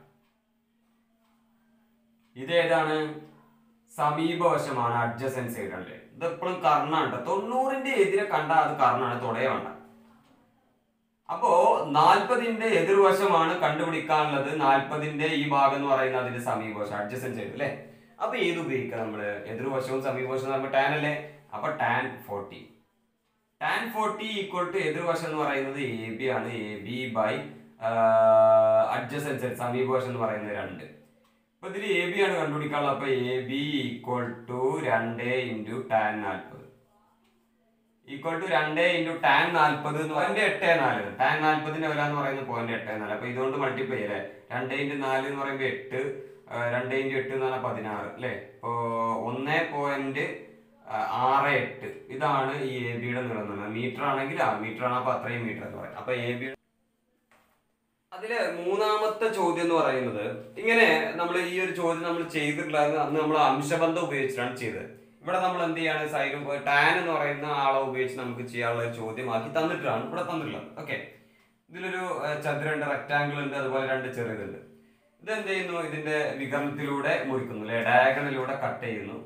ഇതേതാണ് സമീപവശമാണ് അഡ്ജസൻ സൈഡ് അല്ലേ ഇത് എപ്പോഴും കർണാണ് ട്ടോ. തൊണ്ണൂറിന്റെ എതിരെ കണ്ട അത് കർണാണ് തുടയ വേണ്ട അപ്പോ നാൽപ്പതിന്റെ എതിർവശമാണ് കണ്ടുപിടിക്കാനുള്ളത് നാൽപ്പതിന്റെ ഈ ഭാഗം എന്ന് പറയുന്നത് അതിന്റെ സമീപവശം അഡ്ജസൻ സൈഡ് അല്ലേ അപ്പൊ ഏത് ഉപയോഗിക്കുക നമ്മള് എതിർവശവും സമീപവശവും എന്ന് പറയുമ്പോൾ ടാൻ അല്ലേ അപ്പൊ tan forty tan forty equal to എതിർവശം എന്ന് പറയുന്നത് എ ബി ആണ് A B by adjacent side സമീപവശം എന്ന് പറയുന്നത് രണ്ട് അപ്പൊ ഇതിൽ എ ബി ആണ് കണ്ടുപിടിക്കാനുള്ളത് അപ്പൊ എ ബി ഈക്വൽ ടു രണ്ട് ഇൻറ്റു ടാൻ നാൽപ്പത് ഈക്വൽ ടു രണ്ട് ഇൻറ്റു ടാൻ നാൽപ്പത് എന്ന് പറയുന്നത് എട്ട് നാല് ടാൻ നാൽപ്പതിന്റെ വില എന്ന് പറയുന്നത് പോയിന്റ് എട്ട് നാല് അപ്പൊ ഇതുകൊണ്ട് മൾട്ടിപ്ലൈ അല്ലേ രണ്ട് ഇൻറ്റു നാല് എന്ന് പറയുമ്പോൾ എട്ട് ആ, രണ്ട് ഇൻറ്റു എട്ട് എന്ന് പറഞ്ഞാൽ പതിനാറ് അല്ലേ ഇപ്പോ ഒന്ന് പോയിന്റ് ആറ് എട്ട് ഇതാണ് ഈ എ ബിയുടെ നീളം എന്ന് പറയുന്നത് മീറ്റർ ആണെങ്കിൽ ആ മീറ്റർ ആണ് അപ്പൊ അത്രയും മീറ്റർ എന്ന് പറയും അപ്പൊ എ ബി അതില് മൂന്നാമത്തെ ചോദ്യം എന്ന് പറയുന്നത് ഇങ്ങനെ നമ്മൾ ഈ ഒരു ചോദ്യം നമ്മൾ ചെയ്തിട്ടുള്ളത് അന്ന് നമ്മൾ അംശബന്ധം ഉപയോഗിച്ചിട്ടാണ് ചെയ്തത് ഇവിടെ നമ്മൾ എന്ത് ചെയ്യാണ് സൈഡും ടാൻ എന്ന് പറയുന്ന ആളെ ഉപയോഗിച്ച് നമുക്ക് ചെയ്യാനുള്ള ഒരു ചോദ്യമാക്കി തന്നിട്ടാണ് ഇവിടെ തന്നിട്ടുള്ളത് ഓക്കെ ഇതിലൊരു ഏഹ്, ചതുരമുണ്ട് റെക്ടാങ്കിൾ ഉണ്ട് അതുപോലെ രണ്ട് ചെറിയതുണ്ട് ഇത് എന്ത് ചെയ്യുന്നു ഇതിന്റെ വികരണത്തിലൂടെ മുറിക്കുന്നു അല്ലെ ഡയഗണലിലൂടെ കട്ട് ചെയ്യുന്നു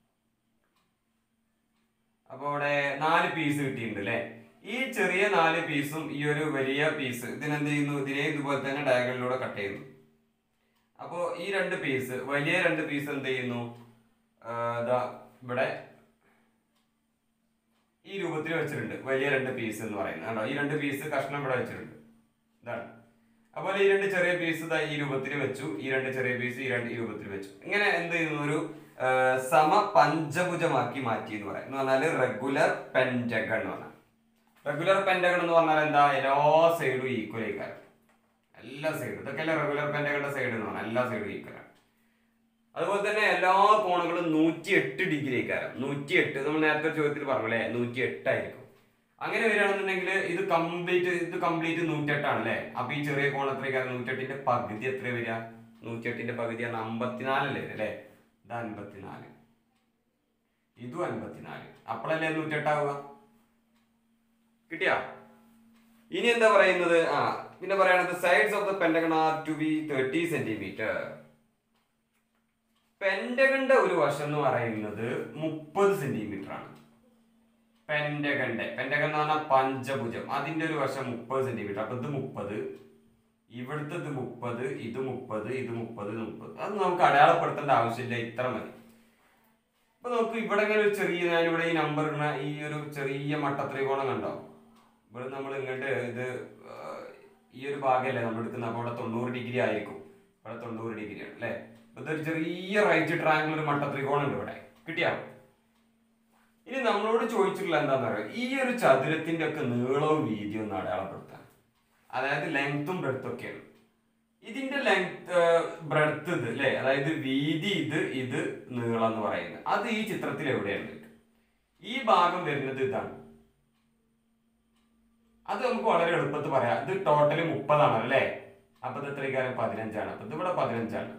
അപ്പൊ ഇവിടെ നാല് പീസ് കിട്ടിയിട്ടുണ്ട് അല്ലെ ഈ ചെറിയ നാല് പീസും ഈ ഒരു വലിയ പീസ് ഇതിനെന്ത് ചെയ്യുന്നു ഇതിനെ ഇതുപോലെ തന്നെ ഡയഗണലിലൂടെ കട്ട് ചെയ്യുന്നു അപ്പോ ഈ രണ്ട് പീസ് വലിയ രണ്ട് പീസ് എന്ത് ചെയ്യുന്നു ആ, ദാ ഇവിടെ ഈ രൂപത്തിൽ വെച്ചിട്ടുണ്ട് വലിയ രണ്ട് പീസ് എന്ന് പറയുന്നത് കണ്ടോ ഈ രണ്ട് പീസ് കഷ്ണം ഇവിടെ വെച്ചിട്ടുണ്ട് ഇതാണ് അപ്പോൾ ഈ രണ്ട് ചെറിയ പീസ് ദാ ഈ രൂപത്തിൽ വെച്ചു ഈ രണ്ട് ചെറിയ പീസ് ഈ രണ്ട് ഈ രൂപത്തിൽ വെച്ചു ഇങ്ങനെ എന്ത് ചെയ്യുന്നു ഒരു ആ, സമ പഞ്ചഭുജമാക്കി മാറ്റി എന്ന് പറയാം എന്ന് പറഞ്ഞാൽ റെഗുലർ പെൻറ്റഗൺ എന്ന് പറഞ്ഞാൽ റെഗുലർ പെൻറ്റഗൺ എന്ന് പറഞ്ഞാൽ എന്താ എല്ലാ സൈഡും ഈക്വൽ ആയിക്കാരം എല്ലാ സൈഡും ഇതൊക്കെ അല്ലേ റെഗുലർ പെൻറ്റഗണിന്റെ സൈഡ് എന്ന് പറഞ്ഞാൽ എല്ലാ സൈഡും ഈക്വലാണ് അതുപോലെ തന്നെ എല്ലാ കോണുകളും നൂറ്റി എട്ട് ഡിഗ്രി ആയിക്കാരം നൂറ്റി എട്ട് നമ്മൾ നേരത്തെ ഒരു ചോദ്യത്തിൽ പറഞ്ഞു അല്ലേ നൂറ്റി എട്ടായിരിക്കും അങ്ങനെ വരികയാണെന്നുണ്ടെങ്കിൽ ഇത് കംപ്ലീറ്റ് ഇത് കംപ്ലീറ്റ് നൂറ്റെട്ടാണ് അല്ലേ അപ്പൊ ഈ ചെറിയ കോൺ എത്രയ്ക്കാരം നൂറ്റെട്ടിന്റെ പകുതി എത്ര വരിക നൂറ്റെട്ടിന്റെ പകുതിയാണ് അമ്പത്തിനാലല്ലേ അല്ലേ ഇത് അൻപത്തിനാല് ഇതും അൻപത്തിനാല് അപ്പോഴല്ലേ നൂറ്റെട്ടാവുക കിട്ടിയാ ഇനി എന്താ പറയുന്നത് ആ പിന്നെ പറയുന്നത് sides of the pentagon are to be thirty centimetre പെൻഡഗന്റെ ഒരു വശം എന്ന് പറയുന്നത് മുപ്പത് സെന്റിമീറ്റർ ആണ് പെൻഡഗന്റെ പെൻഡഗൺ എന്ന് പറഞ്ഞാൽ പഞ്ചഭുജം അതിന്റെ ഒരു വശം മുപ്പത് സെന്റിമീറ്റർ അപ്പൊ ഇത് മുപ്പത് ഇവിടുത്തെ ഇത് മുപ്പത് ഇത് മുപ്പത് ഇത് മുപ്പത് ഇത് മുപ്പത് അത് നമുക്ക് അടയാളപ്പെടുത്തേണ്ട ആവശ്യമില്ല ഇത്ര മതി അപ്പൊ നമുക്ക് ഇവിടെ ഇങ്ങനെ ഒരു ചെറിയ ഞാനിവിടെ ഈ നമ്പർ ഇടുന്ന ഈ ഒരു ചെറിയ മട്ടത്രികോണം കണ്ടോ ഇവിടെ നമ്മൾ ഇങ്ങോട്ട് ഇത് ആ, ഈ ഒരു ഭാഗമല്ലേ നമ്മൾ എടുക്കുന്നത് അപ്പോൾ ഇവിടെ തൊണ്ണൂറ് ഡിഗ്രി ആയിരിക്കും ഇവിടെ തൊണ്ണൂറ് ഡിഗ്രി ആണ് അല്ലേ അപ്പൊ ഇതൊരു ചെറിയ റൈറ്റ് ട്രാങ്കിൾ ഒരു മട്ടത്രികോണം ഉണ്ട് ഇവിടെ കിട്ടിയാ ഇനി നമ്മളോട് ചോദിച്ചിട്ടുള്ള എന്താന്ന് പറയുക ഈ ഒരു ചതുരത്തിന്റെ ഒക്കെ നീളവും വീതിയും ഒന്ന് അടയാളപ്പെടുത്താൻ അതായത് ലെങ്ത്തും ബ്രെഡ്ത്തും ഒക്കെയാണ് ഇതിന്റെ ലെങ്ത് ബ്രെഡ്ത്ത് ഇത് അല്ലേ അതായത് വീതി ഇത് ഇത് നീളം എന്ന് പറയുന്നത് അത് ഈ ചിത്രത്തിൽ എവിടെയാണ് ഈ ഭാഗം വരുന്നത് ഇതാണ് അത് നമുക്ക് വളരെ എളുപ്പത്തിൽ പറയാം ഇത് ടോട്ടല് മുപ്പതാണ് അല്ലേ അപ്പൊ ഇത് എത്രയ്ക്കാരം പതിനഞ്ചാണ് അപ്പൊ ഇത് ഇവിടെ പതിനഞ്ചാണ്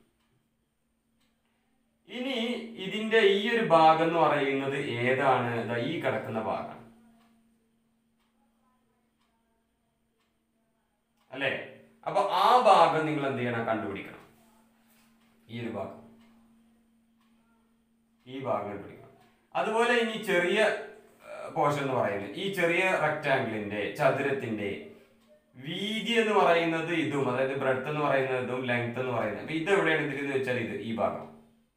ഇനി ഇതിന്റെ ഈ ഒരു ഭാഗം എന്ന് പറയുന്നത് ഏതാണ് ദാ ഈ കിടക്കുന്ന ഭാഗമാണ് അല്ലേ അപ്പൊ ആ ഭാഗം നിങ്ങൾ എന്ത് ചെയ്യണം കണ്ടുപിടിക്കണം ഈ ഒരു ഭാഗം ഈ ഭാഗം കണ്ടുപിടിക്കണം അതുപോലെ ഇനി ചെറിയ പോർഷൻ എന്ന് പറയുന്നത് ഈ ചെറിയ റെക്ടാംഗിളിന്റെ ചതുരത്തിന്റെ വീതി എന്ന് പറയുന്നത് ഇതും അതായത് ബ്രെഡ്ത്ത് എന്ന് പറയുന്നതും ലെങ്ത് എന്ന് പറയുന്നത് അപ്പൊ ഇത് എവിടെയാണ് ഇതിൽ വെച്ചാൽ ഇത് ഈ ഭാഗം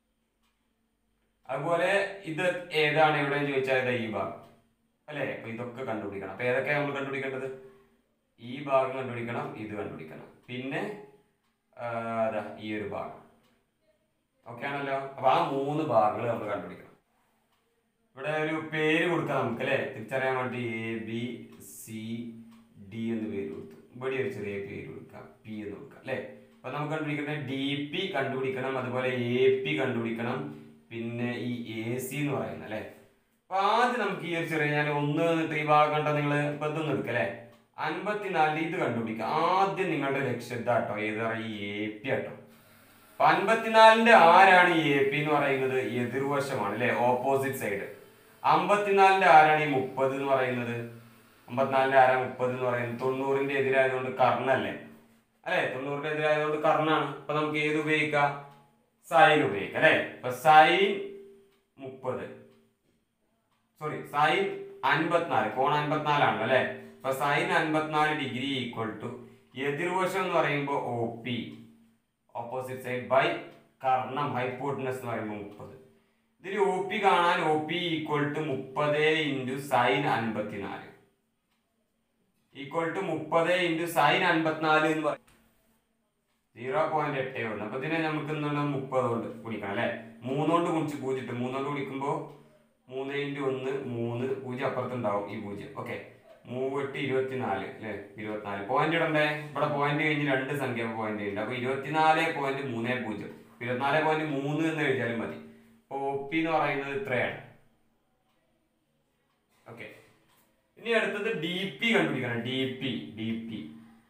അതുപോലെ ഇത് ഏതാണ് എവിടെയെന്ന് ചോദിച്ചാൽ ഇത് ഈ ഭാഗം അല്ലേ അപ്പൊ ഇതൊക്കെ കണ്ടുപിടിക്കണം അപ്പൊ ഏതൊക്കെയാണ് നമ്മൾ കണ്ടുപിടിക്കേണ്ടത് ഈ ഭാഗം കണ്ടുപിടിക്കണം ഇത് കണ്ടുപിടിക്കണം പിന്നെ ആ, ദാ ഈ ഒരു ഭാഗം ഓക്കെ ആണല്ലോ അപ്പൊ ആ മൂന്ന് ഭാഗങ്ങൾ നമ്മൾ കണ്ടുപിടിക്കണം ഇവിടെ ഒരു പേര് കൊടുക്കാം നമുക്ക് അല്ലേ തിരിച്ചറിയാൻ വേണ്ടി എ ബി സി ഡി എന്ന് പേര് കൊടുത്തു ഇവിടെ ഒരു ചെറിയ പേര് കൊടുക്കാം പി എന്ന് കൊടുക്കാം അല്ലേ അപ്പൊ നമുക്ക് കണ്ടുപിടിക്കേണ്ടത് ഡി പി കണ്ടുപിടിക്കണം അതുപോലെ എ പി കണ്ടുപിടിക്കണം പിന്നെ ഈ എ സി എന്ന് പറയുന്നത് അല്ലേ അപ്പൊ ആദ്യം നമുക്ക് ഈ ഒരു ചെറിയ ഞാൻ ഒന്ന് എന്നിട്ട് ഈ ഭാഗം കണ്ട നിങ്ങൾ ഇപ്പൊ ഇതൊന്നും എടുക്കല്ലേ അൻപത്തിനാലിൽ ഇത് കണ്ടുപിടിക്കുക ആദ്യം നിങ്ങളുടെ ലക്ഷ്യം ഇതാട്ടോ ഏത് ഈ എ പി ആട്ടോ അപ്പൊ അൻപത്തിനാലിന്റെ ആരാണ് ഈ എ പി എന്ന് പറയുന്നത് എതിർവശമാണ് അല്ലെ ഓപ്പോസിറ്റ് സൈഡ് അമ്പത്തിനാലിന്റെ ആരാണ് ഈ മുപ്പത് എന്ന് പറയുന്നത് അമ്പത്തിനാലിന്റെ ആരാ മുപ്പത് എന്ന് പറയുന്നത് തൊണ്ണൂറിന്റെ എതിരായതുകൊണ്ട് കർണല്ലേ അല്ലെ തൊണ്ണൂറിന്റെ എതിരായതുകൊണ്ട് കർണാണ് അപ്പൊ നമുക്ക് ഏത് ഉപയോഗിക്കാം സൈൻ ഉപയോഗിക്കാം അല്ലെ അപ്പൊ സൈൻ മുപ്പത് സോറി സൈൻ അൻപത്തിനാല് കോൺ അൻപത്തിനാലാണ് അല്ലെ അപ്പൊ സൈൻ അൻപത്തിനാല് ഡിഗ്രി ഈക്വൽ ടു എതിർവശം എന്ന് പറയുമ്പോൾ O P opposite side by കർണം ഹൈപ്പോട്ടിനസ് എന്ന് പറയുമ്പോൾ മുപ്പത് ഇതിൽ ഒ പി കാണാൻ ഒ പി ഈക്വൽ ടു മുപ്പത് ഇൻറ്റു സൈൻ അൻപത്തിനാല് ഈക്വൽ ടു മുപ്പത് ഇൻറ്റു സൈൻ അൻപത്തിനാല് എന്ന് പറയും സീറോ പോയിന്റ് എട്ട് ഒന്ന് അപ്പൊ ഇതിനെ നമുക്ക് എന്താണ് മുപ്പത് കൊണ്ട് കുടിക്കണം അല്ലെ മൂന്നുകൊണ്ട് കുടിച്ച് പൂജ്യട്ട് മൂന്നുകൊണ്ട് കുടിക്കുമ്പോൾ മൂന്ന് ഇൻറ്റു ഒന്ന് മൂന്ന് പൂജ്യം അപ്പുറത്തുണ്ടാവും ഈ പൂജ്യം ഓക്കെ മൂവെട്ട് ഇരുപത്തിനാല് അല്ലെ ഇരുപത്തിനാല് പോയിന്റ് ഇടണ്ടേ ഇവിടെ പോയിന്റ് കഴിഞ്ഞ് രണ്ട് സംഖ്യ പോയിന്റ് ഉണ്ട് അപ്പൊ ഇരുപത്തിനാല് പോയിന്റ് മൂന്ന് പൂജ്യം ഇരുപത്തിനാല് പോയിന്റ് മൂന്ന് എന്ന് എഴുതിയാലും മതി അപ്പൊ ഒ പി എന്ന് പറയുന്നത് ഇത്രയാണ് ഓക്കെ ഇനി അടുത്തത് ഡി പി കണ്ടുപിടിക്കണം D P D P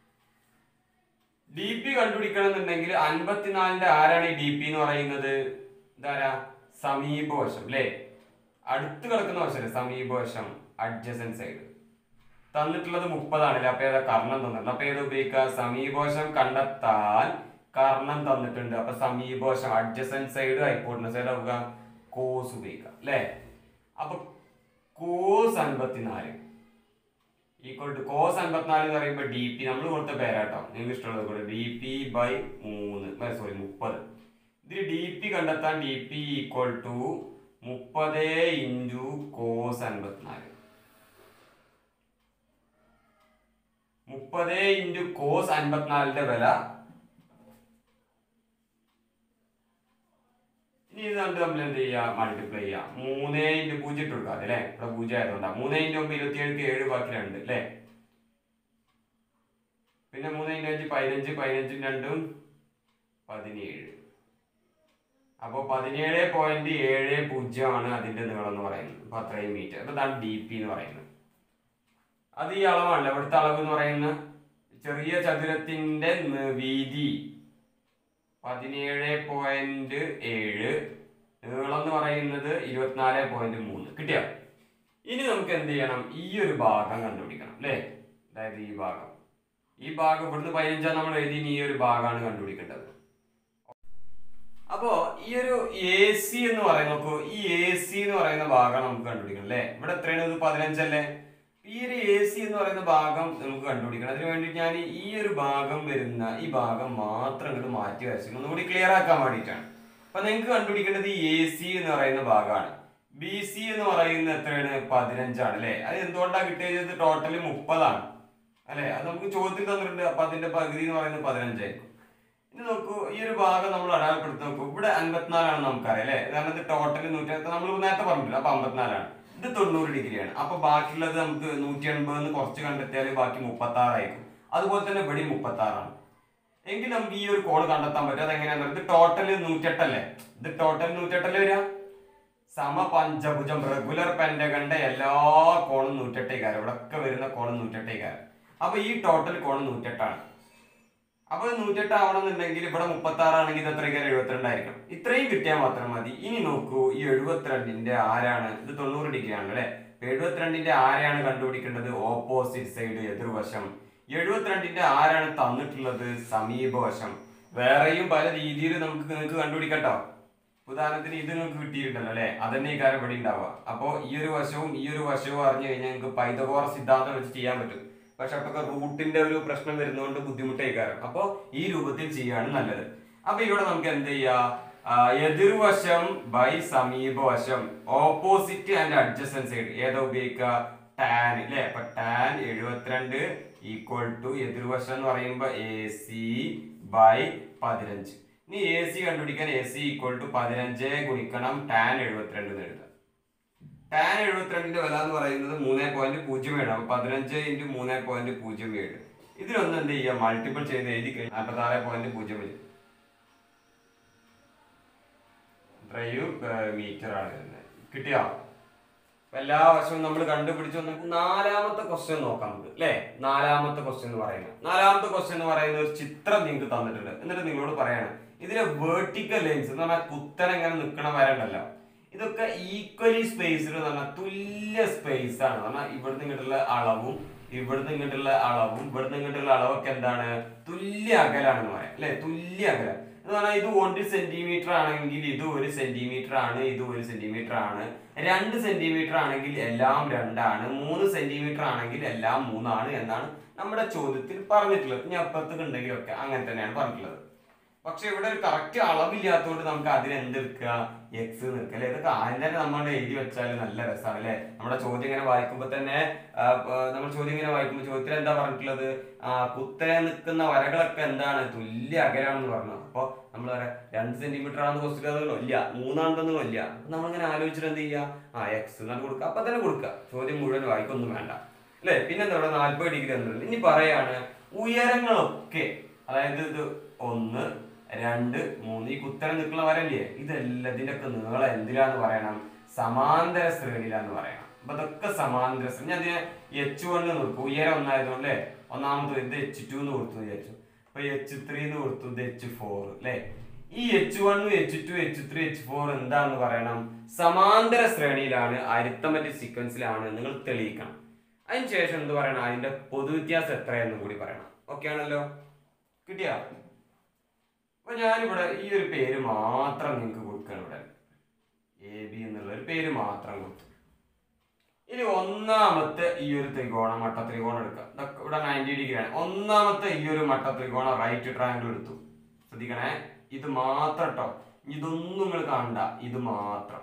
D P കണ്ടുപിടിക്കണം എന്നുണ്ടെങ്കിൽ അൻപത്തിനാലിന്റെ ആരാണ് ഈ ഡി പി എന്ന് പറയുന്നത് ഇതാരാ സമീപവശം അല്ലേ അടുത്ത് കിടക്കുന്ന വശല്ലേ സമീപവശം അഡ്ജസൻ സൈഡ് തന്നിട്ടുള്ളത് മുപ്പതാണല്ലേ അപ്പൊ ഏതാ കർണം തന്നിട്ടുണ്ട് അപ്പൊ ഏത് ഉപയോഗിക്കുക സമീപവശം കണ്ടെത്താൻ കർണം തന്നിട്ടുണ്ട് അപ്പൊ സമീപവശം അഡ്ജസൻ സൈഡ് ഹൈപ്പോട്ടിനസ് സൈഡ് ആവുക കോസ് ഉപയോഗിക്കുക അല്ലേ അപ്പൊ കോസ് അൻപത്തിനാല് ഈക്വൽ ടു കോസ് അൻപത്തിനാല് എന്ന് പറയുമ്പോൾ ഡി പി നമ്മൾ കൊടുത്ത പേരാട്ടോ നിങ്ങൾക്ക് ഇഷ്ടമുള്ളത് കൂടെ ഡി പി ബൈ മൂന്ന് സോറി മുപ്പത് ഇതിൽ ഡി പി കണ്ടെത്താൻ ഡി പി ഈക്വൽ ടു മുപ്പത് ഇൻറ്റു കോസ് അൻപത്തിനാല് മുപ്പത് ഇൻറ്റു കോസ് അൻപത്തിനാലിന്റെ വില ഇനി ഇത് കണ്ട് നമ്മൾ എന്ത് ചെയ്യുക മൾട്ടിപ്ലൈ ചെയ്യുക മൂന്ന് ഇൻറ്റു പൂജ്യം ഇട്ട് കൊടുക്കാം അല്ലേ ഇവിടെ പൂജ്യം ആയതുകൊണ്ടാണ് മൂന്ന് ഇൻറ്റു ഒമ്പത് ഇരുപത്തിയേഴ് ഏഴ് ബാക്കി രണ്ട് അല്ലേ പിന്നെ മൂന്ന് ഇൻറ്റു അഞ്ച് പതിനഞ്ച് പതിനഞ്ചും രണ്ടും പതിനേഴ് അപ്പോൾ പതിനേഴ് പോയിന്റ് ഏഴ് പൂജ്യമാണ് അതിന്റെ നീളം എന്ന് പറയുന്നത് അപ്പൊ അത്രയും മീറ്റർ അപ്പൊ ഇതാണ് ഡി പി എന്ന് പറയുന്നത് അത് ഈ അളവാണല്ലോ ഇവിടുത്തെ അളവ് എന്ന് പറയുന്ന ചെറിയ ചതുരത്തിന്റെ ന- വീതി പതിനേഴ് പോയിന്റ് ഏഴ് നീളം എന്ന് പറയുന്നത് ഇരുപത്തിനാല് പോയിന്റ് മൂന്ന് കിട്ടിയോ ഇനി നമുക്ക് എന്ത് ചെയ്യണം ഈ ഒരു ഭാഗം കണ്ടുപിടിക്കണം അല്ലേ അതായത് ഈ ഭാഗം ഈ ഭാഗം ഇവിടുന്ന് പതിനഞ്ചാം നമ്മൾ എഴുതി ഇനി ഈ ഒരു ഭാഗമാണ് കണ്ടുപിടിക്കേണ്ടത് അപ്പോ ഈ ഒരു എ സി എന്ന് പറയുന്ന നോക്കൂ ഈ എ സി എന്ന് പറയുന്ന ഭാഗം നമുക്ക് കണ്ടുപിടിക്കണം അല്ലേ ഇവിടെ എത്രയാണ് ഇത് പതിനഞ്ചല്ലേ ഈ ഒരു എ സി എന്ന് പറയുന്ന ഭാഗം നമുക്ക് കണ്ടുപിടിക്കണം അതിന് വേണ്ടി ഞാൻ ഈ ഒരു ഭാഗം വരുന്ന ഈ ഭാഗം മാത്രം ഇങ്ങോട്ട് മാറ്റി വരച്ചു ഒന്നുകൂടി ക്ലിയർ ആക്കാൻ വേണ്ടിയിട്ടാണ് അപ്പൊ നിങ്ങൾക്ക് കണ്ടുപിടിക്കേണ്ടത് ഈ എ സി എന്ന് പറയുന്ന ഭാഗമാണ് ബി സി എന്ന് പറയുന്നത് എത്രയാണ് പതിനഞ്ചാണ് അല്ലേ അത് എന്തുകൊണ്ടാണ് കിട്ടിയത് ടോട്ടൽ മുപ്പതാണ് അല്ലെ അത് നമുക്ക് ചോദ്യത്തിൽ തന്നിട്ടുണ്ട് അപ്പൊ അതിന്റെ പകുതി എന്ന് പറയുന്നത് പതിനഞ്ചായിരിക്കും ഇനി നോക്കൂ ഈ ഒരു ഭാഗം നമ്മൾ അടയാളപ്പെടുത്തി നോക്കൂ ഇവിടെ അൻപത്തിനാലാണ് നമുക്കറിയാം അല്ലെ കാരണം ഇത് ടോട്ടൽ നൂറ്റി നമ്മൾ നേരത്തെ പറഞ്ഞിട്ടില്ല അപ്പൊ അമ്പത്തിനാലാണ് ഇത് തൊണ്ണൂറ് ഡിഗ്രിയാണ് അപ്പൊ ബാക്കിയുള്ളത് നമുക്ക് നൂറ്റി എൺപത് കുറച്ച് കണ്ടെത്തിയാൽ ബാക്കി മുപ്പത്തി ആറായിരിക്കും അതുപോലെ തന്നെ ഇവിടെ മുപ്പത്തി ആറാണ് എങ്കിൽ നമുക്ക് ഈ ഒരു കോഡ് കണ്ടെത്താൻ പറ്റും അതെങ്ങനെയാന്ന് പറയുന്നത് ഇത് ടോട്ടൽ നൂറ്റെട്ടല്ലേ ഇത് ടോട്ടൽ നൂറ്റെട്ടല്ലേ വരിക സമപഞ്ചഭുജം റെഗുലർ പെൻഡകന്റെ എല്ലാ കോണും നൂറ്റെട്ടേക്കാരം ഇവിടെ ഒക്കെ വരുന്ന കോണും നൂറ്റെട്ടേക്കാരം അപ്പൊ ഈ ടോട്ടൽ കോൺ നൂറ്റെട്ടാണ് അപ്പൊ നൂറ്റെട്ട് ആവണമെന്നുണ്ടെങ്കിൽ ഇവിടെ മുപ്പത്തി ആറാണെങ്കിൽ ഇത് എത്രയ്ക്കാരം എഴുപത്തിരണ്ടായിരിക്കും ഇത്രയും കിട്ടിയാൽ മാത്രം മതി ഇനി നോക്കൂ ഈ എഴുപത്തിരണ്ടിന്റെ ആരാണ് ഇത് തൊണ്ണൂറ് ഡിഗ്രി ആണ് അല്ലെ എഴുപത്തിരണ്ടിന്റെ ആരെയാണ് കണ്ടുപിടിക്കേണ്ടത് ഓപ്പോസിറ്റ് സൈഡ് എതിർവശം എഴുപത്തിരണ്ടിന്റെ ആരാണ് തന്നിട്ടുള്ളത് സമീപവശം വേറെയും പല രീതിയിൽ നമുക്ക് നിങ്ങൾക്ക് കണ്ടുപിടിക്കട്ടോ ഉദാഹരണത്തിന് ഇത് നിങ്ങൾക്ക് കിട്ടിയിട്ടുണ്ടല്ലോ അല്ലെ അതന്നെ ഈ കാര്യം ഇവിടെ ഉണ്ടാവുക അപ്പോൾ ഈ ഒരു വശവും ഈ ഒരു വശവും അറിഞ്ഞു കഴിഞ്ഞാൽ നിങ്ങൾക്ക് പൈതകോറ സിദ്ധാന്തം വെച്ച് ചെയ്യാൻ പറ്റും പക്ഷെ അപ്പൊ റൂട്ടിന്റെ ഒരു പ്രശ്നം വരുന്നതുകൊണ്ട് ബുദ്ധിമുട്ടായി കാരണം അപ്പോൾ ഈ രൂപത്തിൽ ചെയ്യാണ് നല്ലത് അപ്പൊ ഇവിടെ നമുക്ക് എന്ത് ചെയ്യാം ആ, എതിർവശം ബൈ സമീപവശം ഓപ്പോസിറ്റ് ആൻഡ് അഡ്ജസ്റ്റൻ സൈഡ് ഏതാ ഉപയോഗിക്കുക ടാൻ അല്ലെ അപ്പൊ ടാൻ എഴുപത്തിരണ്ട് ഈക്വൽ ടു എതിർവശം എന്ന് പറയുമ്പോൾ എ സി ബൈ പതിനഞ്ച് ഇനി എ സി കണ്ടുപിടിക്കാൻ എ സി ഈക്വൽ ടു പതിനഞ്ച് ഗുണിക്കണം ടാൻ എഴുപത്തിരണ്ട് എന്ന് എഴുതാം ടാൻ എഴുപത്തിരണ്ടിന്റെ വില എന്ന് പറയുന്നത് മൂന്ന് പോയിന്റ് പൂജ്യം ഏഴ് അപ്പൊ പതിനഞ്ച് ഇൻറ്റു മൂന്ന് പോയിന്റ് പൂജ്യം ഏഴ് ഇതിലൊന്ന് എന്ത് ചെയ്യുക മൾട്ടിപ്പിൾ ചെയ്ത് എഴുതി കഴിഞ്ഞാൽ നാൽപ്പത്തി ആറ് പോയിന്റ് പൂജ്യം ഏഴ് ഇത്രയും മീറ്റർ ആണ് വരുന്നത് കിട്ടിയോ അപ്പൊ എല്ലാ വർഷവും നമ്മൾ കണ്ടുപിടിച്ചു നമുക്ക് നാലാമത്തെ ക്വസ്റ്റ്യൻ നോക്കാം നമുക്ക് അല്ലേ നാലാമത്തെ ക്വസ്റ്റ്യൻ എന്ന് പറയുന്നത് നാലാമത്തെ ക്വസ്റ്റ്യൻ എന്ന് പറയുന്ന ഒരു ചിത്രം നിങ്ങൾക്ക് തന്നിട്ടുണ്ട് എന്നിട്ട് നിങ്ങളോട് പറയാണ് ഇതിലെ വേർട്ടിക്കൽ ലൈൻസ് എന്ന് പറഞ്ഞാൽ കുത്തനെ ഇങ്ങനെ നിൽക്കണ വരണ്ടല്ലോ ഇതൊക്കെ ഈക്വലി സ്പേസിൽ എന്ന് പറഞ്ഞാൽ തുല്യ സ്പേസ് ആണ് പറഞ്ഞാൽ ഇവിടുന്ന് ഇങ്ങോട്ടുള്ള അളവും ഇവിടുന്ന് ഇങ്ങോട്ടുള്ള അളവും ഇവിടുന്ന് ഇങ്ങോട്ടുള്ള അളവൊക്കെ എന്താണ് തുല്യ അകലാണെന്ന് പറയാം അല്ലെ തുല്യ അകലം എന്ന് പറഞ്ഞാൽ ഇത് ഒരു സെന്റിമീറ്റർ ആണെങ്കിൽ ഇത് ഒരു സെന്റിമീറ്റർ ആണ് ഇത് ഒരു സെന്റിമീറ്റർ ആണ് രണ്ട് സെന്റിമീറ്റർ ആണെങ്കിൽ എല്ലാം രണ്ടാണ് മൂന്ന് സെന്റിമീറ്റർ ആണെങ്കിൽ എല്ലാം മൂന്നാണ് എന്നാണ് നമ്മുടെ ചോദ്യത്തിൽ പറഞ്ഞിട്ടുള്ളത് ഇനി അപ്പുറത്തേക്ക് ഉണ്ടെങ്കിലൊക്കെ അങ്ങനെ തന്നെയാണ് പറഞ്ഞിട്ടുള്ളത് പക്ഷെ ഇവിടെ ഒരു കറക്റ്റ് അളവില്ലാത്തതുകൊണ്ട് നമുക്ക് അതിന് എന്തെടുക്കുക എക്സ് നിൽക്കുക അല്ലെ ഇതൊക്കെ ആദ്യം തന്നെ നമ്മൾ എഴുതി വെച്ചാൽ നല്ല രസമാണ് അല്ലെ നമ്മുടെ ചോദ്യം ഇങ്ങനെ വായിക്കുമ്പോൾ തന്നെ ആ, ആ, നമ്മൾ ചോദ്യം ഇങ്ങനെ വായിക്കുമ്പോൾ ചോദ്യത്തിൽ എന്താ പറഞ്ഞിട്ടുള്ളത് ആ കുത്തനെ നിൽക്കുന്ന വരകളൊക്കെ എന്താണ് തുല്യ അകലാണെന്ന് പറഞ്ഞു അപ്പോൾ നമ്മൾ പറയാം രണ്ട് സെന്റിമീറ്റർ ആണെന്ന് ക്വസ്റ്റ്യൻ ഇല്ല മൂന്നാണെന്നൊന്നും ഇല്ല അപ്പൊ നമ്മളിങ്ങനെ ആലോചിച്ചിട്ട് എന്ത് ചെയ്യുക ആ എക്സ് എന്നാണ് കൊടുക്കുക അപ്പൊ തന്നെ കൊടുക്കുക ചോദ്യം മുഴുവൻ വായിക്കൊന്നും വേണ്ട അല്ലേ പിന്നെന്താ ഇവിടെ നാൽപ്പത് ഡിഗ്രി എന്നുള്ളത് ഇനി പറയാണ് ഉയരങ്ങളൊക്കെ അതായത് ഇത് ഒന്ന് രണ്ട് മൂന്ന് ഈ കുത്തനെ നിൽക്കുന്ന വരല്ലേ ഇതെല്ലാം ഇതിന്റെ ഒക്കെ നീളം എന്തിലാന്ന് പറയണം സമാന്തര ശ്രേണിയിലാന്ന് പറയണം അപ്പൊ ഇതൊക്കെ സമാന്തര ശ്രേണി ഞാൻ ഇതിനെ എച്ച് വണ്ണ് നോക്കും ഉയരം ഒന്നായതുകൊണ്ട് അല്ലേ ഒന്നാമത് ഇത് എച്ച് ടു എന്ന് കൊടുത്തു വിചാരിച്ചു അപ്പൊ എച്ച് ത്രീ എന്ന് കൊടുത്തു ഇത് എച്ച് ഫോർ അല്ലേ ഈ എച്ച് വണ്ണും H two H three H four എന്താണെന്ന് പറയണം സമാന്തര ശ്രേണിയിലാണ് അരിത്തമറ്റിക് സീക്വൻസിലാണ് നിങ്ങൾ തെളിയിക്കണം അതിനുശേഷം എന്ത് പറയണം അതിന്റെ പൊതുവ്യത്യാസം എത്രയെന്നും കൂടി പറയണം ഓക്കെ ആണല്ലോ കിട്ടിയോ അപ്പൊ ഞാനിവിടെ ഈ ഒരു പേര് മാത്രം നിങ്ങൾക്ക് കൊടുക്കണം ഇവിടെ എ ബി എന്നുള്ള ഒരു പേര് മാത്രം കൊടുത്തു ഇനി ഒന്നാമത്തെ ഈ ഒരു ത്രികോണം മട്ട ത്രികോണം എടുക്കുക ഇതൊക്കെ ഇവിടെ നയൻറ്റി ഡിഗ്രി ആണ് ഒന്നാമത്തെ ഈ ഒരു മട്ട ത്രികോണം റൈറ്റ് ട്രയാങ്കിൾ എടുത്തു ശ്രദ്ധിക്കണേ ഇത് മാത്രം കേട്ടോ ഇതൊന്നും നിങ്ങൾ കാണണ്ട ഇത് മാത്രം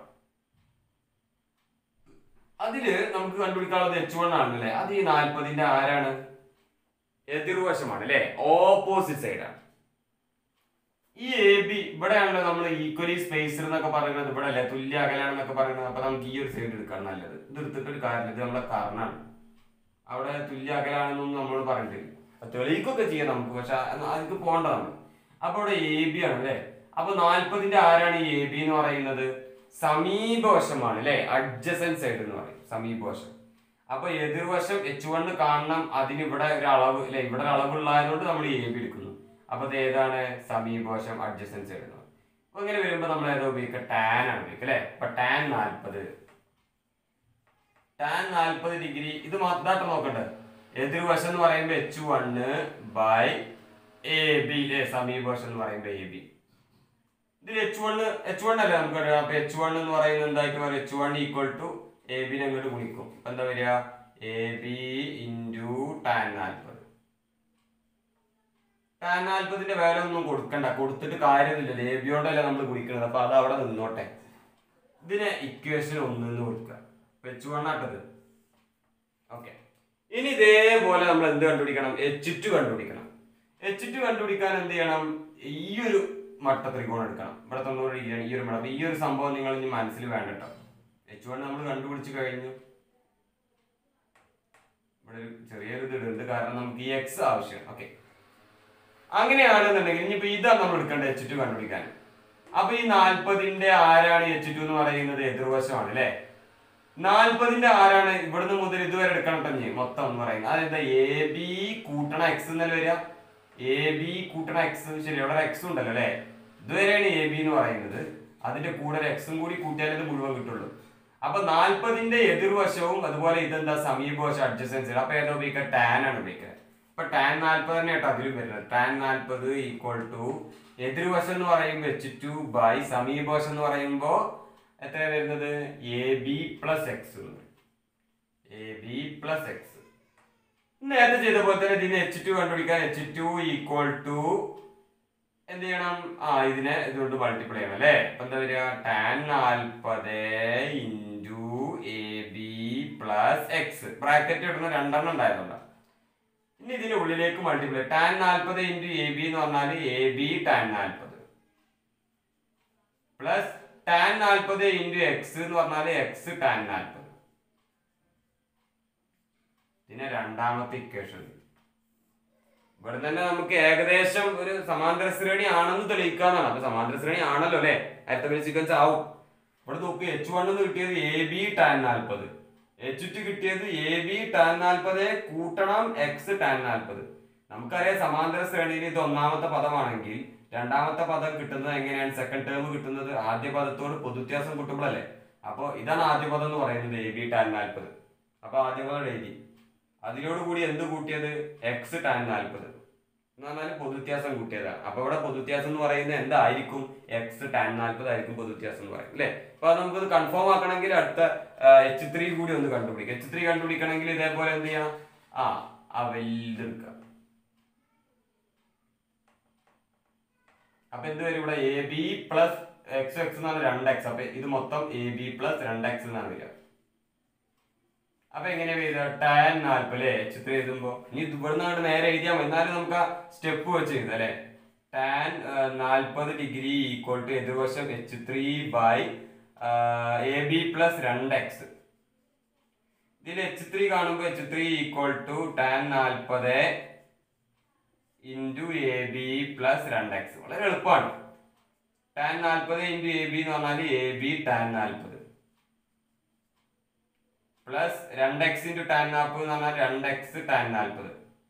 അതില് നമുക്ക് കണ്ടുപിടിക്കാനുള്ളത് എച്ച് വൺ ആണല്ലേ അത് ഈ നാൽപ്പതിന്റെ ആരാണ് എതിർവശമാണ് അല്ലെ ഓപ്പോസിറ്റ് സൈഡാണ് ഈ എ ബി ഇവിടെയാണല്ലോ നമ്മൾ ഈക്വലി സ്പേസ് എന്നൊക്കെ പറയുന്നത് ഇവിടെ അല്ലേ തുല്യ അകലാണെന്നൊക്കെ പറയുന്നത് അപ്പൊ നമുക്ക് ഈ ഒരു സൈഡ് എടുക്കാൻ നല്ലത് ഇത് എടുത്തിട്ട് ഒരു കാര്യം ഇത് നമ്മളെ കർണാണ് അവിടെ തുല്യ അകലാണെന്നൊന്നും നമ്മൾ പറഞ്ഞിട്ടില്ല അത് തെളിയിക്കൊക്കെ ചെയ്യാം നമുക്ക് പക്ഷെ അതിക്ക് പോകണ്ട നമ്മൾ അപ്പൊ ഇവിടെ എ ബി ആണ് അല്ലേ അപ്പൊ നാൽപ്പതിന്റെ ആരാണ് ഈ എ ബി എന്ന് പറയുന്നത് സമീപവശമാണ് അല്ലെ അഡ്ജസൻ സൈഡ് എന്ന് പറയും സമീപവശം അപ്പൊ എതിർവശം എച്ച് വണ്ണ് കാണണം അതിന് ഇവിടെ ഒരു അളവ് അല്ലെ ഇവിടെ ഒരു അളവുള്ളതായതുകൊണ്ട് നമ്മൾ എ ബി എടുക്കുന്നു അപ്പൊ ഇത് ഏതാണ് സമീപവശം അഡ്ജസൻ സൈഡ് എന്ന് പറയും അപ്പൊ ഇങ്ങനെ വരുമ്പോ നമ്മൾ ഏതാ ഉപയോഗിക്കുക ടാൻ ആണ് ഉപയോഗിക്കുക അല്ലെ അപ്പൊ ടാൻ നാൽപ്പത് ടാൻ നാൽപ്പത് ഡിഗ്രി ഇത് മാത്രമായിട്ട് നോക്കണ്ടേ എതിർവശം എന്ന് പറയുമ്പോൾ H one by A B അല്ലെ സമീപവശം എന്ന് പറയുമ്പോൾ എ ബി ഇതിൽ എച്ച് വണ്ണ് എച്ച് വൺ അല്ലേ നമുക്ക് അറിയാം അപ്പൊ എച്ച് വൺ എന്ന് പറയുന്നത് എന്തായിട്ട് പറയും H one equal to A ബിനെ അങ്ങോട്ട് ഗുണിക്കും അപ്പൊ എന്താ വരിക എ ബി ഇൻറ്റു ടാൻ നാൽപ്പത് ടാൻ നാൽപ്പതിന്റെ വില ഒന്നും കൊടുക്കണ്ട കൊടുത്തിട്ട് കാര്യമൊന്നുമില്ല എ ബിയോടല്ലേ നമ്മൾ ഗുണിക്കുന്നത് അപ്പൊ അത് അവിടെ നിന്നോട്ടെ ഇതിനെ ഇക്വേഷൻ ഒന്നിന്ന് കൊടുക്കുക എച്ച് വൺ ആട്ടത് ഓക്കെ ഇനി ഇതേപോലെ നമ്മൾ എന്ത് കണ്ടുപിടിക്കണം എച്ച് ടു കണ്ടുപിടിക്കണം എച്ച് ടു കണ്ടുപിടിക്കാൻ എന്ത് ചെയ്യണം ഈ ഒരു മട്ട ത്രികോണം എടുക്കണം ഇവിടെ തൊണ്ണൂറ് ഡിഗ്രിയാണ് ഈ ഒരു മടം ഈ ഒരു സംഭവം നിങ്ങൾ ഇനി മനസ്സിൽ വേണ്ട കേട്ടോ എച്ച് വൺ നമ്മൾ കണ്ടുപിടിച്ച് കഴിഞ്ഞു ഇവിടെ ഒരു ചെറിയൊരു ഇത് ഇടുന്നുണ്ട് കാരണം നമുക്ക് ഈ എക്സ് ആവശ്യമാണ് ഓക്കെ അങ്ങനെയാണെന്നുണ്ടെങ്കിൽ ഇനിയിപ്പോ ഇതാണ് നമ്മൾ എടുക്കേണ്ടത് എച്ച് ടു കണ്ടുപിടിക്കാൻ അപ്പൊ ഈ നാൽപ്പതിന്റെ ആരാണ് എച്ച് ടു എന്ന് പറയുന്നത് എതിർവശമാണ് അല്ലേ നാൽപ്പതിന്റെ ആരാണ് ഇവിടുന്ന് മുതൽ ഇതുവരെ എടുക്കണം കേട്ടോ ഇനി മൊത്തം എന്ന് പറയുന്നത് അതെന്താ എ ബി കൂട്ടണ എക്സ് എന്നല്ലേ വരിക എ ബി കൂട്ടണ എക്സ് ശരി അവിടെ എക്സ് ഉണ്ടല്ലോ അല്ലേ ഇതുവരെയാണ് എ ബി എന്ന് പറയുന്നത് അതിന്റെ കൂടെ ഒരു എക്സും കൂടി കൂട്ടിയാലേ ഇത് മുഴുവൻ കിട്ടുള്ളൂ അപ്പൊ നാൽപ്പതിന്റെ എതിർവശവും അതുപോലെ ഇതെന്താ സമീപവശം അഡ്ജസ്റ്റൻസ് അപ്പൊ ഏതാ ഉപയോഗിക്കുക ടാൻ ആണ് ഉപയോഗിക്കുക അപ്പൊ ടാൻ നാൽപ്പത് തന്നെ കേട്ടോ അതിലും വരുന്നത് ടാൻ നാൽപ്പത് ഈക്വൽ ടു എതിർവശം എന്ന് പറയുമ്പോൾ എച്ച് ടു ബൈ സമീപവശം എന്ന് പറയുമ്പോൾ എത്ര വരുന്നത് A B plus X A B plus X നേരത്തെ ചെയ്ത പോലെ തന്നെ ഇതിന് എച്ച് ടു കണ്ടുപിടിക്കാൻ എച്ച് ടു ഈക്വൽ ടു എന്ത് ചെയ്യണം ആ ഇതിനെ ഇതുകൊണ്ട് മൾട്ടിപ്ലൈ ചെയ്യണം അല്ലേ അപ്പൊ എന്താ വരിക ടാൻ നാൽപ്പത് into A B plus X bracket ഇടുന്ന രണ്ടെണ്ണം ഉണ്ടായതുകൊണ്ട് ഇനി ഇതിന്റെ ഉള്ളിലേക്ക് മൾട്ടിപ്ലൈ ടാൻ നാൽപ്പത് ഇൻറ്റു എ ബി എന്ന് പറഞ്ഞാൽ എ ബി ടാൻ നാൽപ്പത് പ്ലസ് ടാൻ നാൽപ്പത് ഇൻറ്റു എക്സ് എന്ന് പറഞ്ഞാൽ എക്സ് ടാൻ നാൽപ്പത് പിന്നെ രണ്ടാമത്തെ ഇക്വേഷൻ ഇവിടെ തന്നെ നമുക്ക് ഏകദേശം ഒരു സമാന്തര ശ്രേണി ആണെന്ന് തെളിയിക്കാന്നാണ് അപ്പൊ സമാന്തര ശ്രേണി ആണല്ലോ അല്ലെ അരിത്തമിഴ് സീക്വൻസ് ആവും ഇവിടെ നോക്ക് എച്ച് വൺ എന്ന് കിട്ടിയത് എ ബി ടാൻ നാൽപ്പത് എച്ച് ടു കിട്ടിയത് എ ബി ടാൻ നാൽപ്പത് കൂട്ടണം എക്സ് ടാൻ നാൽപ്പത് നമുക്കറിയാം സമാന്തര ശ്രേണിയിൽ ഇത് ഒന്നാമത്തെ പദമാണെങ്കിൽ രണ്ടാമത്തെ പദം കിട്ടുന്നത് എങ്ങനെയാണ് സെക്കൻഡ് ടേം കിട്ടുന്നത് ആദ്യ പദത്തോട് പൊതുവ്യത്യാസം കൂട്ടുമ്പോഴല്ലേ അപ്പോൾ ഇതാണ് ആദ്യ പദം എന്ന് പറയുന്നത് എ ബി ടാൻ നാൽപ്പത് അപ്പൊ ആദ്യ പദം എഴുതി അതിനോട് കൂടി എന്ത് കൂട്ടിയത് എക്സ് ടാൻ നാൽപ്പത് എന്ന് പറഞ്ഞാൽ പൊതുവ്യത്യാസം കൂട്ടിയതാണ് അപ്പൊ ഇവിടെ പൊതുവ്യത്യാസം എന്ന് പറയുന്നത് എന്തായിരിക്കും എക്സ് ടാൻ നാൽപ്പത് ആയിരിക്കും പൊതുവ്യത്യാസം എന്ന് പറയുന്നത് അല്ലേ അപ്പൊ അത് നമുക്കത് കൺഫേം ആക്കണമെങ്കിൽ അടുത്ത എച്ച് ത്രീ കൂടി ഒന്ന് കണ്ടുപിടിക്കാം എച്ച് ത്രീ കണ്ടുപിടിക്കണമെങ്കിൽ ഇതേപോലെ എന്ത് ചെയ്യണം ആ ആ വലുതെടുക്കുക അപ്പൊ എന്ത് വരും ഇവിടെ A B plus X X എന്നാണ് രണ്ട് എക്സ് അപ്പൊ ഇത് മൊത്തം എ ബി പ്ലസ് രണ്ട് എക്സ് എന്നാണ് വരിക അപ്പൊ എങ്ങനെയാ വരിക ടാൻ നാൽപ്പത് അല്ലെ എച്ച് ത്രീ എഴുതുമ്പോ ഇനി ഇത് ഇവിടുന്ന് അങ്ങോട്ട് നേരെ എഴുതിയാൽ മതി എന്നാലും നമുക്ക് ആ സ്റ്റെപ്പ് വെച്ച് എഴുതാം അല്ലെ ടാൻ നാൽപ്പത് ഡിഗ്രി ഈക്വൽ ടു എതിർവശം H three by A B plus രണ്ട് എക്സ് ഇതിൽ എച്ച് ത്രീ കാണുമ്പോൾ H three equal to tan നാൽപ്പത് ഇൻറ്റു എ ബി പ്ലസ് രണ്ട് എക്സ് വളരെ എളുപ്പമാണ് ടാൻ നാൽപ്പത് ഇൻറ്റു എ ബി എന്ന് പറഞ്ഞാൽ എ ബി ടാൻ നാൽപ്പത് പ്ലസ് രണ്ട് എക്സ് ഇൻറ്റു ടാൻ നാൽപ്പത് എന്ന് പറഞ്ഞാൽ രണ്ട് എക്സ് ടാൻ നാൽപ്പത്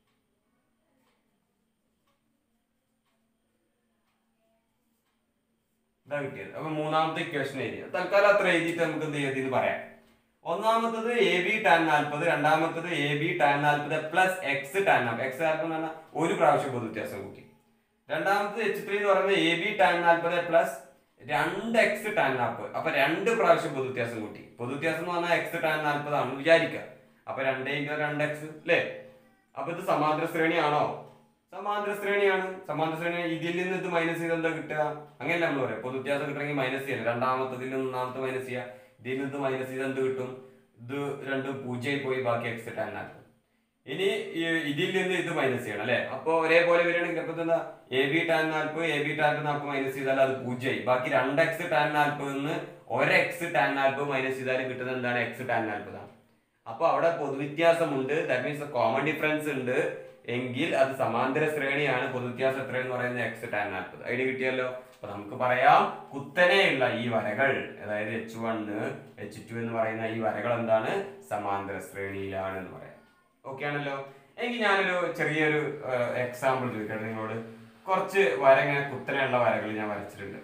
ഇതാ കിട്ടിയത് അപ്പൊ മൂന്നാമത്തെ ഇക്വേഷൻ എഴുതി തൽക്കാലം അത്ര എഴുതിയിട്ട് നമുക്ക് എന്ത് ചെയ്ത് പറയാം ഒന്നാമത്തത് എ ബി ടാൻ നാൽപ്പത് രണ്ടാമത്തത് എ ബി ടാൻ നാൽപ്പത് പ്ലസ് എക്സ് ടാൻ നാൽപ്പത് എക്സ് നാൽപ്പത് എന്ന് പറഞ്ഞാൽ ഒരു പ്രാവശ്യം പൊതു വ്യത്യാസം കൂട്ടി രണ്ടാമത്തത് എച്ച് ത്രീ എന്ന് പറയുന്നത് എ ബി ടാൻ നാൽപ്പത് പ്ലസ് രണ്ട് എക്സ് ടാൻ നാൽപ്പത് അപ്പൊ രണ്ട് പ്രാവശ്യം പൊതു വ്യത്യാസം കൂട്ടി പൊതു വ്യത്യാസം എന്ന് പറഞ്ഞാൽ എക്സ് ടാൻ നാൽപ്പതാണെന്ന് വിചാരിക്കുക അപ്പൊ രണ്ട് ഇൻറ്റു രണ്ട് എക്സ് അല്ലേ അപ്പൊ ഇത് സമാന്തര ശ്രേണിയാണോ സമാന്തര ശ്രേണിയാണ് സമാന്തര ശ്രേണി ഇതിൽ നിന്ന് ഇത് മൈനസ് ചെയ്ത് എന്താ കിട്ടുക അങ്ങനെയല്ല നമ്മൾ പറയാം പൊതു വ്യത്യാസം കിട്ടണമെങ്കിൽ മൈനസ് ചെയ്യണം രണ്ടാമത്തതിൽ നിന്ന് ഒന്നാമത്തെ മൈനസ് ചെയ്യുക ഇതിൽ നിന്ന് മൈനസ് ചെയ്ത് എന്ത് കിട്ടും ഇത് രണ്ടും പൂജ്യമായി പോയി ബാക്കി എക്സ് ടാൻ നാൽപ്പത് ഇനി ഈ- ഇതിൽ നിന്ന് ഇത് മൈനസ് ചെയ്യണം അല്ലെ അപ്പൊ ഒരേപോലെ വരികയാണെങ്കിൽ അപ്പൊ എന്താ എ ബി ടാൻ നാൽപ്പത് എ ബി ടാൻ നാൽപ്പത് മൈനസ് ചെയ്താൽ അത് പൂജ്യമായി ബാക്കി രണ്ട് എക്സ് ടാൻ നാൽപ്പത് നിന്ന് ഒരു എക്സ് ടാൻ നാൽപ്പത് മൈനസ് ചെയ്താൽ കിട്ടുന്നത് എന്താണ് എക്സ് ടാൻ നാൽപ്പതാണ് അപ്പൊ അവിടെ പൊതുവ്യത്യാസമുണ്ട് ദാറ്റ് മീൻസ് കോമൺ ഡിഫറൻസ് ഉണ്ട് എങ്കിൽ അത് സമാന്തര ശ്രേണിയാണ് പൊതുവ്യത്യാസം എത്ര എന്ന് പറയുന്നത് എക്സ് ടാൻ നാൽപ്പത് ഐഡിയ കിട്ടിയല്ലോ അപ്പൊ നമുക്ക് പറയാം കുത്തനെയുള്ള ഈ വരകൾ അതായത് എച്ച് വണ് എച്ച് ടു എന്ന് പറയുന്ന ഈ വരകൾ എന്താണ് സമാന്തര ശ്രേണിയിലാണ് എന്ന് പറയാം ഓക്കെ ആണല്ലോ എങ്കിൽ ഞാനൊരു ചെറിയൊരു എക്സാമ്പിൾ ചോദിക്കട്ടെ നിങ്ങളോട് കുറച്ച് വര ഇങ്ങനെ കുത്തനെയുള്ള വരകൾ ഞാൻ വരച്ചിട്ടുണ്ട്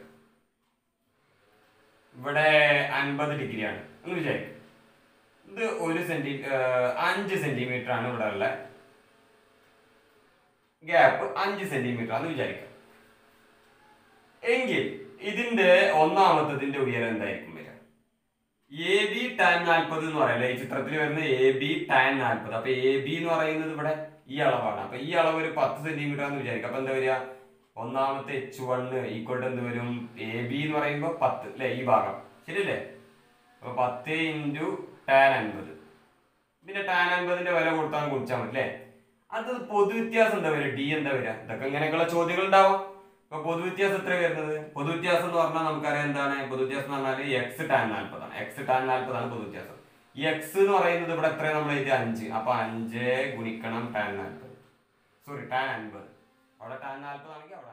ഇവിടെ അൻപത് ഡിഗ്രിയാണ് എന്ന് വിചാരിക്കും ഇത് ഒരു സെന്റി അഞ്ച് സെന്റിമീറ്റർ ആണ് ഇവിടെ ഉള്ള ഗ്യാപ്പ് അഞ്ച് സെന്റിമീറ്റർ ആണെന്ന് വിചാരിക്കാം എങ്കിൽ ഇതിന്റെ ഒന്നാമത്തതിന്റെ ഉയരം എന്തായിരിക്കും വരിക എ ബി ടാൻ നാൽപ്പത് എന്ന് പറയല്ലേ ഈ ചിത്രത്തിൽ വരുന്ന എ ബി ടാൻ നാൽപ്പത് അപ്പൊ എ ബി എന്ന് പറയുന്നത് ഇവിടെ ഈ അളവാണ് അപ്പൊ ഈ അളവ് ഒരു പത്ത് സെന്റിമീറ്റർ ആണെന്ന് വിചാരിക്കാം അപ്പൊ എന്താ വരിക ഒന്നാമത്തെ എച്ച് വണ് ഈക്വൽ ടു എന്ത് വരും എ ബി എന്ന് പറയുമ്പോൾ പത്ത് അല്ലെ ഈ ഭാഗം ശരിയല്ലേ അപ്പൊ പത്ത് ഇൻറ്റു ടാൻ അൻപത് പിന്നെ ടാൻ അൻപതിന്റെ വില കൊടുത്താൽ കുടിച്ചാൽ മതി അല്ലേ അടുത്തത് പൊതുവ്യത്യാസം എന്താ വരിക ഡി എന്താ വരിക ഇതൊക്കെ ഇങ്ങനെയൊക്കെയുള്ള ചോദ്യങ്ങൾ ഉണ്ടാവും ഇപ്പൊ പൊതുവ്യത്യാസം എത്ര വരുന്നത് പൊതുവ്യത്യാസം എന്ന് പറഞ്ഞാൽ നമുക്കറിയാം എന്താണ് പൊതുവ്യത്യാസം എന്ന് പറഞ്ഞാൽ എക്സ് ടാൻ നാൽപ്പതാണ് എക്സ് ടാൻ നാൽപ്പതാണ് പൊതുവ്യത്യാസം ഈ എക്സ് എന്ന് പറയുന്നത് ഇവിടെ എത്ര നമ്മൾ എഴുതി അഞ്ച് അപ്പൊ അഞ്ച് ഗുണിക്കണം ടാൻ നാൽപ്പത് സോറി ടാൻ അൻപത് അവിടെ ടാൻ നാൽപ്പതാണെങ്കിൽ അവിടെ